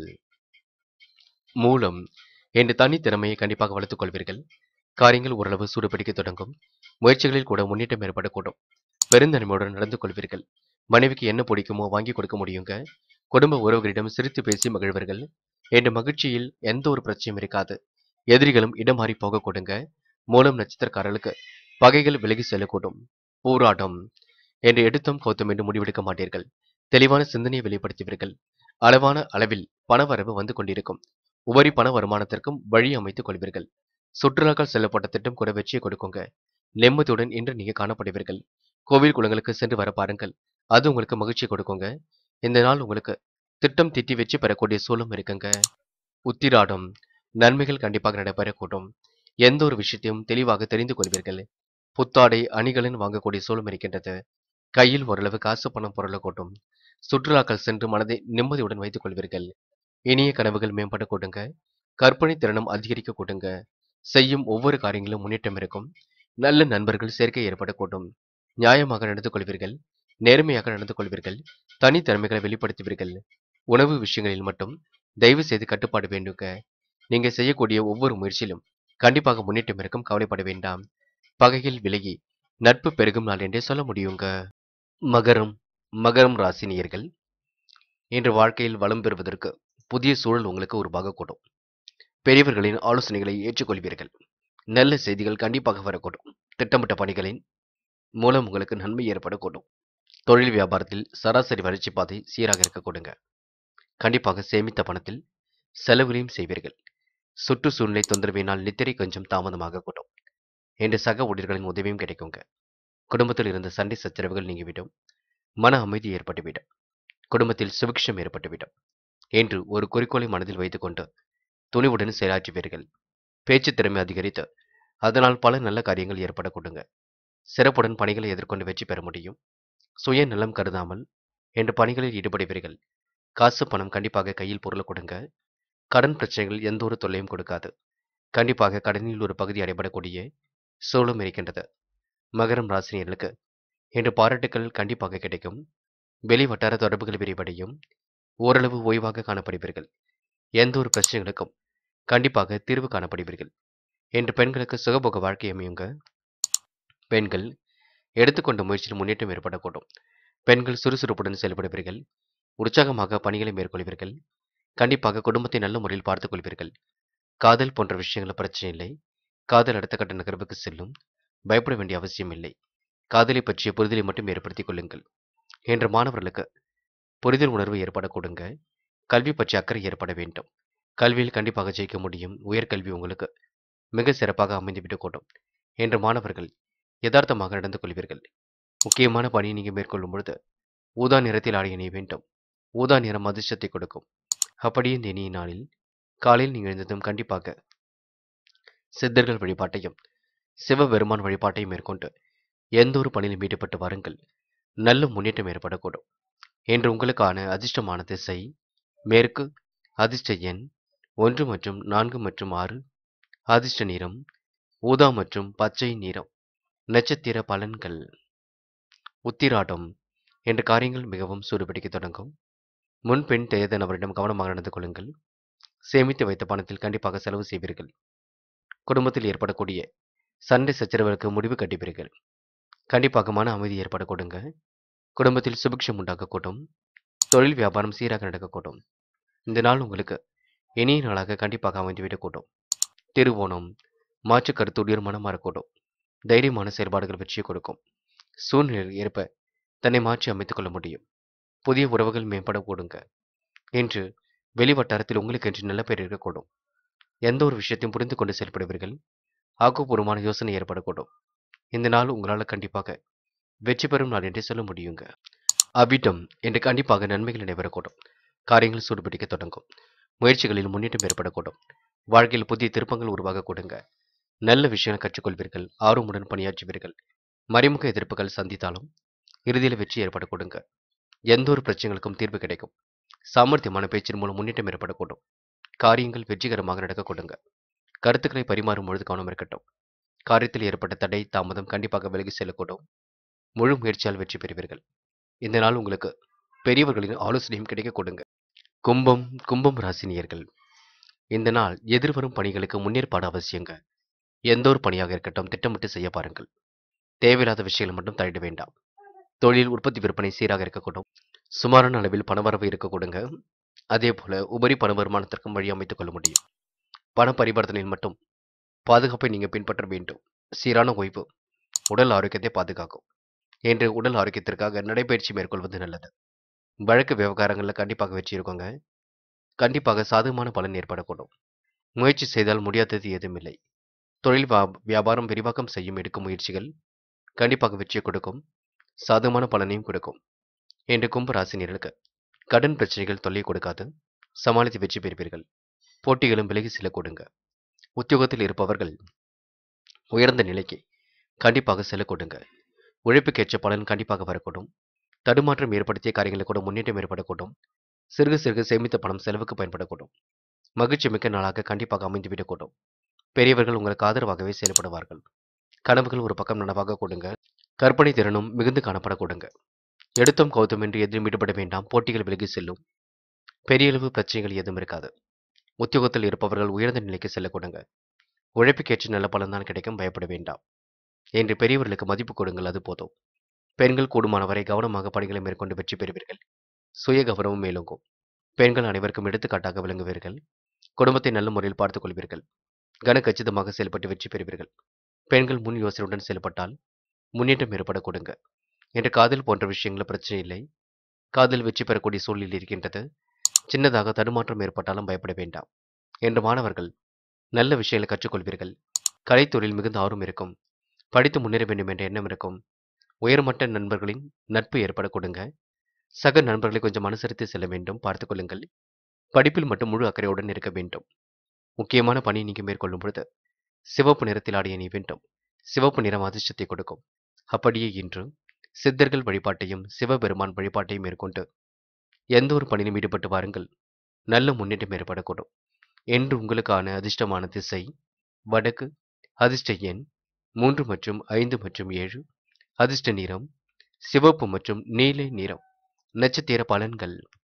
மூலம் என்ற தனித்திறமையை கண்டிப்பாக வளர்த்துக் கொள்வீர்கள் காரியங்கள் ஓரளவு சூடுபிடிக்க தொடங்கும் முயற்சிகளில் கூட முன்னேற்றம் ஏற்படக்கூடும் பெருந்தன்மையுடன் நடந்து கொள்வீர்கள் மனைவிக்கு என்ன பிடிக்குமோ வாங்கி கொடுக்க முடியுங்க குடும்ப உறவுகளிடம் சிரித்து பேசி மகிழ்வர்கள் என்ற மகிழ்ச்சியில் எந்த ஒரு பிரச்சனையும் இருக்காது எதிரிகளும் இடம் மாறி போக கொடுங்க மூலம் நட்சத்திரக்காரர்களுக்கு பகைகள் விலகி செல்லக்கூடும் போராட்டம் என்று எடுத்தும் கோத்தும் என்று முடிவெடுக்க மாட்டீர்கள் தெளிவான சிந்தனையை வெளிப்படுத்துவீர்கள் அளவான அளவில் பணவரவு வந்து கொண்டிருக்கும் உபரி பண வருமானத்திற்கும் வழி அமைத்துக் கொள்வீர்கள் சுற்றுலாக்கள் செல்லப்பட்ட திட்டம் கூட வெற்றியை கொடுக்குங்க நெம்மதியுடன் இன்று நீங்க காணப்படுவீர்கள் கோவில் குளங்களுக்கு சென்று வர பாருங்கள் அது உங்களுக்கு மகிழ்ச்சி கொடுக்குங்க இந்த நாள் உங்களுக்கு திட்டம் திட்டி வெற்றி பெறக்கூடிய சூழலும் இருக்குங்க உத்திராடம் நன்மைகள் கண்டிப்பாக நடைபெறக்கூடும் எந்த ஒரு விஷயத்தையும் தெளிவாக தெரிந்து கொள்வீர்கள் புத்தாடை அணிகளின் வாங்கக்கூடிய சூழலும் இருக்கின்றது கையில் ஓரளவு காசு பணம் பொருளை கூட்டும் சுற்றுலாக்கள் சென்று மனதை நிம்மதியுடன் வைத்துக் கொள்வீர்கள் இனிய கனவுகள் மேம்பட கூட்டுங்க கற்பனை திறனும் அதிகரிக்க கூட்டுங்க செய்யும் ஒவ்வொரு காரியங்களும் முன்னேற்றம் இருக்கும் நல்ல நண்பர்கள் சேர்க்கை ஏற்படக்கூடும் நியாயமாக நடந்து கொள்வீர்கள் நேர்மையாக நடந்து கொள்வீர்கள் தனித்திறமைகளை வெளிப்படுத்துவீர்கள் உணவு விஷயங்களில் மட்டும் தயவு செய்து கட்டுப்பாடு வேண்டுங்க நீங்க செய்யக்கூடிய ஒவ்வொரு முயற்சியிலும் கண்டிப்பாக முன்னேற்றம் இருக்கும் கவலைப்பட வேண்டாம் பகையில் விலகி நட்பு பெருகும் நாள் என்றே சொல்ல முடியுங்க மகரம் மகரம் ராசினியர்கள் இன்று வாழ்க்கையில் வளம் பெறுவதற்கு புதிய சூழல் உங்களுக்கு உருவாகக்கூடும் பெரியவர்களின் ஆலோசனைகளை ஏற்றுக்கொள்வீர்கள் நல்ல செய்திகள் கண்டிப்பாக வரக்கூடும் திட்டமிட்ட பணிகளின் மூலம் உங்களுக்கு நன்மை ஏற்படக்கூடும் தொழில் வியாபாரத்தில் சராசரி வளர்ச்சி பாதை சீராக இருக்க கொடுங்க கண்டிப்பாக சேமித்த பணத்தில் செலவுகளையும் செய்வீர்கள் சுற்றுச்சூழ்நிலை தொந்தரவினால் நித்திரை கொஞ்சம் தாமதமாக கூடும் என்று சக ஊழியர்களின் உதவியும் கிடைக்குங்க குடும்பத்தில் இருந்த சண்டை சச்சரவுகள் நீங்கிவிடும் மன அமைதி ஏற்பட்டுவிடும் குடும்பத்தில் சுபிக்ஷம் ஏற்பட்டுவிடும் என்று ஒரு குறிக்கோளை மனதில் வைத்துக்கொண்டு துணிவுடன் செயலாற்றுவீர்கள் பேச்சு திறமை அதிகரித்து அதனால் பல நல்ல காரியங்கள் ஏற்பட கொடுங்க சிறப்புடன் பணிகளை எதிர்கொண்டு வெற்றி பெற முடியும் சுய நலம் கருதாமல் என்று பணிகளில் ஈடுபடுவீர்கள் காசு பணம் கண்டிப்பாக கையில் பொருளை கொடுங்க கடன் பிரச்சனைகள் எந்த ஒரு தொல்லையும் கொடுக்காது கண்டிப்பாக கடனில் ஒரு பகுதி அடைபடக்கூடிய சூழலும் இருக்கின்றது மகரம் ராசினியர்களுக்கு இன்று பாராட்டுக்கள் கண்டிப்பாக கிடைக்கும் வெளி வட்டார தொடர்புகள் விரிவடையும் ஓரளவு ஓய்வாக காணப்படுவீர்கள் எந்த ஒரு பிரச்சனைகளுக்கும் கண்டிப்பாக தீர்வு காணப்படுவீர்கள் என்று பெண்களுக்கு சுகபோக வாழ்க்கை அமையுங்க பெண்கள் எடுத்துக்கொண்ட முயற்சியில் முன்னேற்றம் ஏற்படக்கூடும் பெண்கள் சுறுசுறுப்புடன் செயல்படுவீர்கள் உற்சாகமாக பணிகளை மேற்கொள்வீர்கள் கண்டிப்பாக குடும்பத்தை நல்ல முறையில் பார்த்துக் கொள்வீர்கள் காதல் போன்ற விஷயங்கள் பிரச்சனை இல்லை காதல் அடுத்த கட்ட நகர்வுக்கு செல்லும் பயப்பட வேண்டிய அவசியம் இல்லை காதலை பற்றிய புரிதலை மட்டும் ஏற்படுத்திக் கொள்ளுங்கள் என்ற மாணவர்களுக்கு புரிதல் உணர்வு ஏற்பட கொடுங்க கல்வி பற்றி அக்கறை ஏற்பட வேண்டும் கல்வியில் கண்டிப்பாக ஜெயிக்க முடியும் உயர்கல்வி உங்களுக்கு மிக சிறப்பாக அமைந்துவிட்டு கூடும் என்ற மாணவர்கள் யதார்த்தமாக நடந்து கொள்வீர்கள் முக்கியமான பணியை நீங்கள் மேற்கொள்ளும் பொழுது ஊதா நிறத்தில் ஆடை அணிய வேண்டும் ஊதா நிறம் அதிர்ஷ்டத்தை கொடுக்கும் அப்படியே இந்த இனிய நாளில் காலையில் நீங்கள் எழுந்ததும் கண்டிப்பாக சித்தர்கள் வழிபாட்டையும் சிவபெருமான் வழிபாட்டையும் மேற்கொண்டு எந்த ஒரு பணியிலும் ஈடுபட்டு வாருங்கள் நல்ல முன்னேற்றம் ஏற்படக்கூடும் என்று உங்களுக்கான அதிர்ஷ்டமான திசை மேற்கு அதிர்ஷ்ட எண் ஒன்று மற்றும் நான்கு மற்றும் ஆறு அதிர்ஷ்ட நிறம் ஊதா மற்றும் பச்சை நிறம் நட்சத்திர பலன்கள் உத்திராட்டம் என்ற காரியங்கள் மிகவும் சூடுபிடிக்க தொடங்கும் முன்பின் தெரியாத நபரிடம் கவனமாக நடந்து கொள்ளுங்கள் சேமித்து வைத்த பணத்தில் கண்டிப்பாக செலவு செய்வீர்கள் குடும்பத்தில் ஏற்படக்கூடிய சண்டை சச்சரவுகளுக்கு முடிவு கட்டிப்பீர்கள் கண்டிப்பாக மன அமைதி ஏற்பட கொடுங்க குடும்பத்தில் சுபிக்ஷம் உண்டாக்கக்கூடும் தொழில் வியாபாரம் சீராக நடக்கக்கூடும் இந்த நாள் உங்களுக்கு இனிய நாளாக கண்டிப்பாக அமைந்துவிடக்கூடும் திருவோணம் மாற்று கருத்துடையோர் மனம் மாறக்கூடும் தைரியமான செயல்பாடுகள் வெற்றியை கொடுக்கும் சூழ்நிலையில் ஏற்ப தன்னை மாற்றி அமைத்துக் கொள்ள முடியும் புதிய உறவுகள் மேம்பட கூடுங்க என்று வெளிவட்டாரத்தில் உங்களுக்கு என்று நல்ல பேர் இருக்கக்கூடும் எந்த ஒரு விஷயத்தையும் புரிந்து கொண்டு செயல்படுவீர்கள் ஆக்கப்பூர்வமான யோசனை ஏற்படக்கூடும் இந்த நாள் உங்களால் கண்டிப்பாக வெற்றி பெறும் நாள் என்றே சொல்ல முடியுங்க அபிட்டம் என்று கண்டிப்பாக நன்மைகள் நடைபெறக்கூடும் காரியங்கள் சூடுபிடிக்க தொடங்கும் முயற்சிகளில் முன்னேற்றம் ஏற்படக்கூடும் வாழ்க்கையில் புதிய திருப்பங்கள் உருவாக கொடுங்க நல்ல விஷயங்களை கற்றுக்கொள்வீர்கள் ஆர்வமுடன் பணியாற்றுவீர்கள் மறைமுக எதிர்ப்புகள் சந்தித்தாலும் இறுதியில் வெற்றி ஏற்பட கொடுங்க எந்த ஒரு பிரச்சனைகளுக்கும் தீர்வு கிடைக்கும் சாமர்த்தியமான பேச்சின் மூலம் முன்னேற்றம் ஏற்படக்கூடும் காரியங்கள் வெற்றிகரமாக நடக்க கொடுங்க கருத்துக்களை பரிமாறும் பொழுது கவனம் இருக்கட்டும் காரியத்தில் ஏற்பட்ட தடை தாமதம் கண்டிப்பாக விலகி செல்லக்கூடும் முழு முயற்சியால் வெற்றி பெறுவீர்கள் இந்த நாள் உங்களுக்கு பெரியவர்களின் ஆலோசனையும் கிடைக்க கொடுங்க கும்பம் கும்பம் ராசினியர்கள் இந்த நாள் எதிர்வரும் பணிகளுக்கு முன்னேற்பாடு அவசியங்க எந்த ஒரு பணியாக இருக்கட்டும் திட்டமிட்டு செய்ய பாருங்கள் தேவையில்லாத விஷயங்கள் மட்டும் தலையிட வேண்டாம் தொழில் உற்பத்தி விற்பனை சீராக இருக்கக்கூடும் சுமாரான அளவில் பணவரவு இருக்க கொடுங்க அதே போல உபரி பண வருமானத்திற்கும் வழி அமைத்துக் கொள்ள முடியும் பண பரிவர்த்தனையில் மட்டும் பாதுகாப்பை நீங்க பின்பற்ற வேண்டும் சீரான ஓய்வு உடல் ஆரோக்கியத்தை பாதுகாக்கும் என்று உடல் ஆரோக்கியத்திற்காக நடைபயிற்சி மேற்கொள்வது நல்லது வழக்கு விவகாரங்களில் கண்டிப்பாக வெற்றி இருக்குங்க கண்டிப்பாக சாதகமான பலன் ஏற்படக்கூடும் முயற்சி செய்தால் முடியாதது ஏதுமில்லை தொழில் வா- வியாபாரம் விரிவாக்கம் செய்யும் எடுக்கும் முயற்சிகள் கண்டிப்பாக வெற்றியை கொடுக்கும் சாதகமான பலனையும் கொடுக்கும் என்று கும்ப ராசினியர்களுக்கு கடன் பிரச்சனைகள் தொல்லை கொடுக்காது சமாளித்து வெற்றி பெறுவீர்கள் போட்டிகளும் விலகி செல்ல கொடுங்க உத்தியோகத்தில் இருப்பவர்கள் உயர்ந்த நிலைக்கு கண்டிப்பாக செல்ல கொடுங்க உழைப்புக்கேற்ற பலன் கண்டிப்பாக வரக்கூடும் தடுமாற்றம் ஏற்படுத்திய காரியங்களில் கூட முன்னேற்றம் ஏற்படக்கூடும் சிறுக சிறுக சேமித்த பணம் செலவுக்கு பயன்படக்கூடும் மகிழ்ச்சி மிக்க நாளாக கண்டிப்பாக அமைந்துவிடக்கூடும் பெரியவர்கள் உங்களுக்கு ஆதரவாகவே செயல்படுவார்கள் கனவுகள் ஒரு பக்கம் நனவாக கொடுங்க கற்பனை திறனும் மிகுந்து காணப்பட கொடுங்க எடுத்தும் கௌதம் என்று எதிலும் ஈடுபட வேண்டாம் போட்டிகள் விலகி செல்லும் பெரிய அளவு பிரச்சனைகள் எதுவும் இருக்காது உத்தியோகத்தில் இருப்பவர்கள் உயர்ந்த நிலைக்கு செல்ல கொடுங்க உழைப்புக்கேற்ற நல்ல பலன்தான் கிடைக்கும் பயப்பட வேண்டாம் என்று பெரியவர்களுக்கு மதிப்பு கொடுங்கள் அது போதும் பெண்கள் கூடுமானவரை கவனமாக பணிகளை மேற்கொண்டு வெற்றி பெறுவீர்கள் சுய கௌரவம் மேலோங்கும் பெண்கள் அனைவருக்கும் எடுத்துக்காட்டாக விளங்குவீர்கள் குடும்பத்தை நல்ல முறையில் பார்த்துக் கொள்வீர்கள் கன கச்சிதமாக செயல்பட்டு வெற்றி பெறுவீர்கள் பெண்கள் முன் யோசனையுடன் செயல்பட்டால் முன்னேற்றம் ஏற்பட கொடுங்க என்று காதல் போன்ற விஷயங்கள் பிரச்சனை இல்லை காதல் வெற்றி பெறக்கூடிய சூழ்நிலை இருக்கின்றது சின்னதாக தடுமாற்றம் ஏற்பட்டாலும் பயப்பட வேண்டாம் என்று மாணவர்கள் நல்ல விஷயங்களை கற்றுக்கொள்வீர்கள் கலைத்துறையில் மிகுந்த ஆர்வம் இருக்கும் படித்து முன்னேற வேண்டும் என்ற எண்ணம் இருக்கும் உயர்மட்ட நண்பர்களின் நட்பு ஏற்பட கொடுங்க சக நண்பர்களை கொஞ்சம் அனுசரித்து செல்ல வேண்டும் பார்த்துக் கொள்ளுங்கள் படிப்பில் மட்டும் முழு அக்கறையுடன் இருக்க வேண்டும் முக்கியமான பணி நீங்க மேற்கொள்ளும் பொழுது சிவப்பு நிறத்தில் ஆடிய நீ வேண்டும் சிவப்பு நிறம் அதிர்ஷ்டத்தை கொடுக்கும் அப்படியே இன்று சித்தர்கள் வழிபாட்டையும் சிவபெருமான் வழிபாட்டையும் மேற்கொண்டு எந்த ஒரு பணியிலும் ஈடுபட்டு வாருங்கள் நல்ல முன்னேற்றம் ஏற்படக்கூடும் என்று உங்களுக்கான அதிர்ஷ்டமான திசை வடக்கு அதிர்ஷ்ட எண் மூன்று மற்றும் ஐந்து மற்றும் ஏழு அதிர்ஷ்ட நிறம் சிவப்பு மற்றும் நீல நிறம் நட்சத்திர பலன்கள்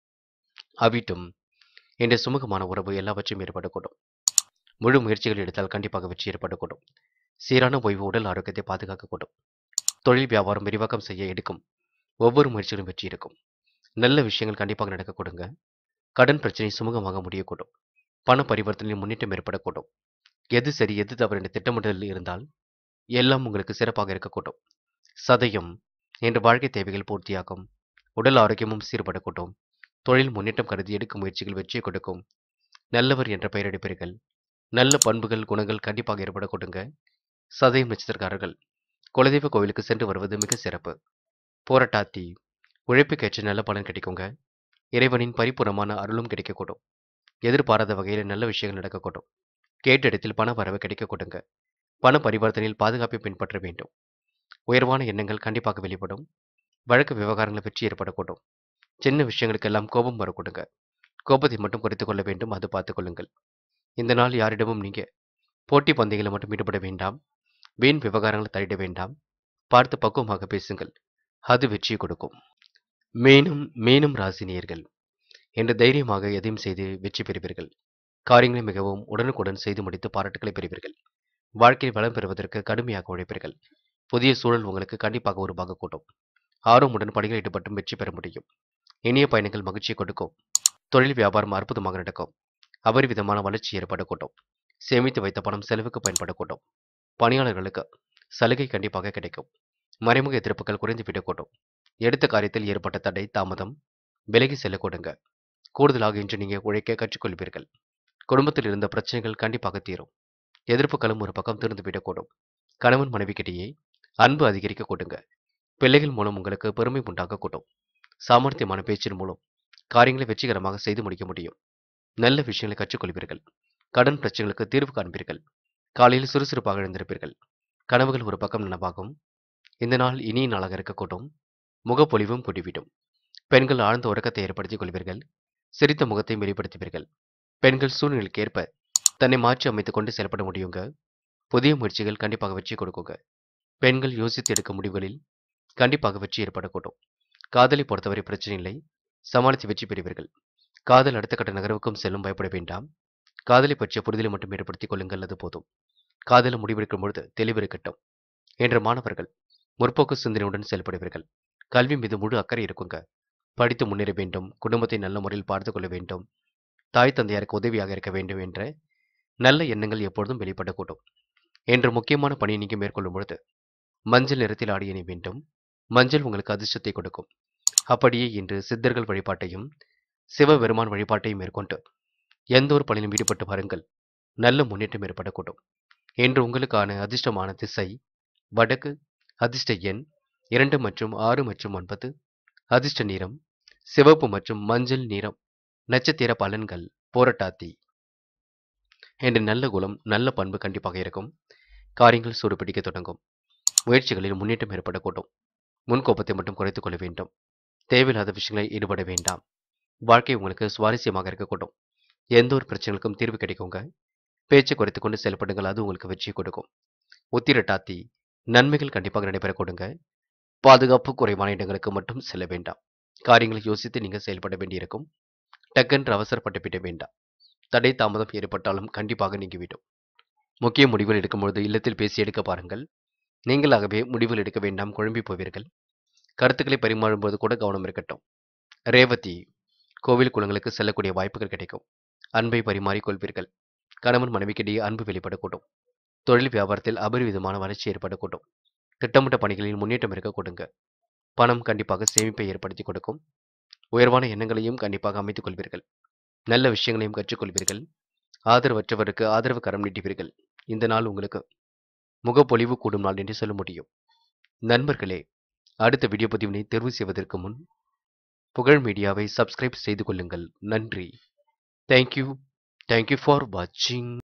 அவிட்டும் என்ற சுமூகமான உறவு எல்லாவற்றையும் ஏற்படக்கூடும் முழு முயற்சிகள் எடுத்தால் கண்டிப்பாக வெற்றி ஏற்படக்கூடும் சீரான ஓய்வு உடல் ஆரோக்கியத்தை பாதுகாக்கக்கூடும் தொழில் வியாபாரம் விரிவாக்கம் செய்ய எடுக்கும் ஒவ்வொரு முயற்சிகளும் வெற்றி இருக்கும் நல்ல விஷயங்கள் கண்டிப்பாக நடக்க கொடுங்க கடன் பிரச்சனை சுமூகமாக முடியக்கூடும் பண பரிவர்த்தனையில் முன்னேற்றம் ஏற்படக்கூடும் எது சரி எது தவறு என்ற திட்டமிடலில் இருந்தால் எல்லாம் உங்களுக்கு சிறப்பாக இருக்கக்கூடும் சதயம் என்ற வாழ்க்கை தேவைகள் பூர்த்தியாகும் உடல் ஆரோக்கியமும் சீர்படக்கூடும் தொழில் முன்னேற்றம் கருதி எடுக்கும் முயற்சிகள் வெற்றியை கொடுக்கும் நல்லவர் என்ற பெயர் எடுப்பீர்கள் நல்ல பண்புகள் குணங்கள் கண்டிப்பாக ஏற்பட கொடுங்க சதயம் நட்சத்திரக்காரர்கள் குலதெய்வ கோவிலுக்கு சென்று வருவது மிக சிறப்பு போராட்டாத்தி உழைப்புக்கேற்ற நல்ல பலன் கிடைக்குங்க இறைவனின் பரிபூர்ணமான அருளும் கிடைக்கக்கூடும் எதிர்பாராத வகையில் நல்ல விஷயங்கள் நடக்கக்கூடும் கேட்ட இடத்தில் பண வரவு கிடைக்க கொடுங்க பண பரிவர்த்தனையில் பாதுகாப்பை பின்பற்ற வேண்டும் உயர்வான எண்ணங்கள் கண்டிப்பாக வெளிப்படும் வழக்கு விவகாரங்கள் வெற்றி ஏற்படக்கூடும் சின்ன விஷயங்களுக்கெல்லாம் கோபம் வரக்கூடுங்க கோபத்தை மட்டும் குறைத்துக் கொள்ள வேண்டும் அது பார்த்துக் கொள்ளுங்கள் இந்த நாள் யாரிடமும் நீங்க போட்டி பந்தயங்களை மட்டும் ஈடுபட வேண்டாம் வீண் விவகாரங்களை தலையிட வேண்டாம் பார்த்து பக்குவமாக பேசுங்கள் அது வெற்றியை கொடுக்கும் மேலும் மேலும் ராசினியர்கள் என்று தைரியமாக எதையும் செய்து வெற்றி பெறுவீர்கள் காரியங்களை மிகவும் உடனுக்குடன் செய்து முடித்து பாராட்டுகளை பெறுவீர்கள் வாழ்க்கையில் வளம் பெறுவதற்கு கடுமையாக உழைப்பீர்கள் புதிய சூழல் உங்களுக்கு கண்டிப்பாக உருவாக கூட்டும் ஆர்வமுடன் பணிகள் ஈடுபட்டும் வெற்றி பெற முடியும் இனிய பயணங்கள் மகிழ்ச்சியை கொடுக்கும் தொழில் வியாபாரம் அற்புதமாக நடக்கும் அபரிவிதமான வளர்ச்சி ஏற்படக்கூடும் சேமித்து வைத்த பணம் செலவுக்கு பயன்படக்கூடும் பணியாளர்களுக்கு சலுகை கண்டிப்பாக கிடைக்கும் மறைமுக எதிர்ப்புகள் குறைந்து விடக்கூடும் எடுத்த காரியத்தில் ஏற்பட்ட தடை தாமதம் விலகி செல்ல கொடுங்க கூடுதலாக இன்று நீங்கள் உழைக்க கற்றுக்கொள்வீர்கள் குடும்பத்தில் இருந்த பிரச்சனைகள் கண்டிப்பாக தீரும் எதிர்ப்புகளும் ஒரு பக்கம் திறந்து விடக்கூடும் கணவன் மனைவிக்கிடையே அன்பு அதிகரிக்க கொடுங்க பிள்ளைகள் மூலம் உங்களுக்கு பெருமை உண்டாக கூடும் சாமர்த்தியமான பேச்சின் மூலம் காரியங்களை வெற்றிகரமாக செய்து முடிக்க முடியும் நல்ல விஷயங்களை கற்றுக்கொள்வீர்கள் கடன் பிரச்சனைகளுக்கு தீர்வு காண்பீர்கள் காலையில் சுறுசுறுப்பாக எழுந்திருப்பீர்கள் கனவுகள் ஒரு பக்கம் நனவாகும் இந்த நாள் இனிய நாளாக இருக்கக்கூடும் முகப்பொலிவும் குடிவிடும் பெண்கள் ஆழ்ந்த உறக்கத்தை ஏற்படுத்திக் கொள்வீர்கள் சிரித்த முகத்தை வெளிப்படுத்துவீர்கள் பெண்கள் சூழ்நிலைக்கு ஏற்ப தன்னை மாற்றி அமைத்துக் கொண்டு செயல்பட முடியுங்க புதிய முயற்சிகள் கண்டிப்பாக வெற்றி கொடுக்குங்க பெண்கள் யோசித்து எடுக்க முடிவுகளில் கண்டிப்பாக வெற்றி ஏற்படக்கூடும் காதலை பொறுத்தவரை பிரச்சனை இல்லை சமாளித்து வெற்றி பெறுவீர்கள் காதல் அடுத்த கட்ட நகர்வுக்கும் செல்லும் பயப்பட வேண்டாம் காதலை பற்றிய புரிதலை மட்டும் ஏற்படுத்திக் கொள்ளுங்கள் அது போதும் காதலை முடிவெடுக்கும் பொழுது தெளிவிருக்கட்டும் என்ற மாணவர்கள் முற்போக்கு சிந்தனையுடன் செயல்படுவீர்கள் கல்வி மீது முழு அக்கறை இருக்குங்க படித்து முன்னேற வேண்டும் குடும்பத்தை நல்ல முறையில் பார்த்து கொள்ள வேண்டும் தாய் தந்தையாருக்கு உதவியாக இருக்க வேண்டும் என்ற நல்ல எண்ணங்கள் எப்பொழுதும் வெளிப்படக்கூடும் என்ற முக்கியமான பணியை நீங்கள் மேற்கொள்ளும் பொழுது மஞ்சள் நிறத்தில் ஆடி அணி வேண்டும் மஞ்சள் உங்களுக்கு அதிர்ஷ்டத்தை கொடுக்கும் அப்படியே இன்று சித்தர்கள் வழிபாட்டையும் சிவபெருமான் வழிபாட்டையும் மேற்கொண்டு எந்த ஒரு பணியிலும் ஈடுபட்டு பாருங்கள் நல்ல முன்னேற்றம் ஏற்படக்கூடும் இன்று உங்களுக்கான அதிர்ஷ்டமான திசை வடக்கு அதிர்ஷ்ட எண் இரண்டு மற்றும் ஆறு மற்றும் ஒன்பது அதிர்ஷ்ட நிறம் சிவப்பு மற்றும் மஞ்சள் நிறம் நட்சத்திர பலன்கள் போரட்டாத்தி என்ற நல்ல குலம் நல்ல பண்பு கண்டிப்பாக இருக்கும் காரியங்கள் சூடுபிடிக்க தொடங்கும் முயற்சிகளில் முன்னேற்றம் ஏற்படக்கூடும் முன்கோபத்தை மட்டும் குறைத்துக் கொள்ள வேண்டும் தேவையில்லாத விஷயங்களில் ஈடுபட வேண்டாம் வாழ்க்கை உங்களுக்கு சுவாரஸ்யமாக இருக்கக்கூடும் எந்த ஒரு பிரச்சனைகளுக்கும் தீர்வு கிடைக்குங்க பேச்சை குறைத்துக் கொண்டு செயல்படுங்கள் அது உங்களுக்கு வெற்றி கொடுக்கும் உத்திரட்டாத்தி நன்மைகள் கண்டிப்பாக நடைபெற கொடுங்க பாதுகாப்பு குறைவான இடங்களுக்கு மட்டும் செல்ல வேண்டாம் காரியங்களை யோசித்து நீங்கள் செயல்பட வேண்டியிருக்கும் டக்கென்று அவசரப்பட்டு விட வேண்டாம் தடை தாமதம் ஏற்பட்டாலும் கண்டிப்பாக நீங்கிவிடும் முக்கிய முடிவுகள் எடுக்கும் பொழுது இல்லத்தில் பேசி எடுக்க பாருங்கள் நீங்களாகவே முடிவுகள் எடுக்க வேண்டாம் குழம்பி போவீர்கள் கருத்துக்களை பரிமாறும்போது கூட கவனம் இருக்கட்டும் ரேவதி கோவில் குளங்களுக்கு செல்லக்கூடிய வாய்ப்புகள் கிடைக்கும் அன்பை பரிமாறிக் கொள்வீர்கள் கணவன் மனைவிக்கிடையே அன்பு வெளிப்படக்கூடும் தொழில் வியாபாரத்தில் அபரிவிதமான வளர்ச்சி ஏற்படக்கூடும் திட்டமிட்ட பணிகளில் முன்னேற்றம் இருக்க கொடுங்க பணம் கண்டிப்பாக சேமிப்பை ஏற்படுத்தி கொடுக்கும் உயர்வான எண்ணங்களையும் கண்டிப்பாக அமைத்துக் கொள்வீர்கள் நல்ல விஷயங்களையும் கற்றுக்கொள்வீர்கள் ஆதரவற்றவருக்கு ஆதரவு கரம் நீட்டுவீர்கள் இந்த நாள் உங்களுக்கு முகப்பொலிவு கூடும் நாள் என்று சொல்ல முடியும் நண்பர்களே அடுத்த வீடியோ பதிவினை தேர்வு செய்வதற்கு முன் புகழ் மீடியாவை சப்ஸ்கிரைப் செய்து கொள்ளுங்கள் நன்றி தேங்க்யூ தேங்க்யூ ஃபார் வாட்சிங்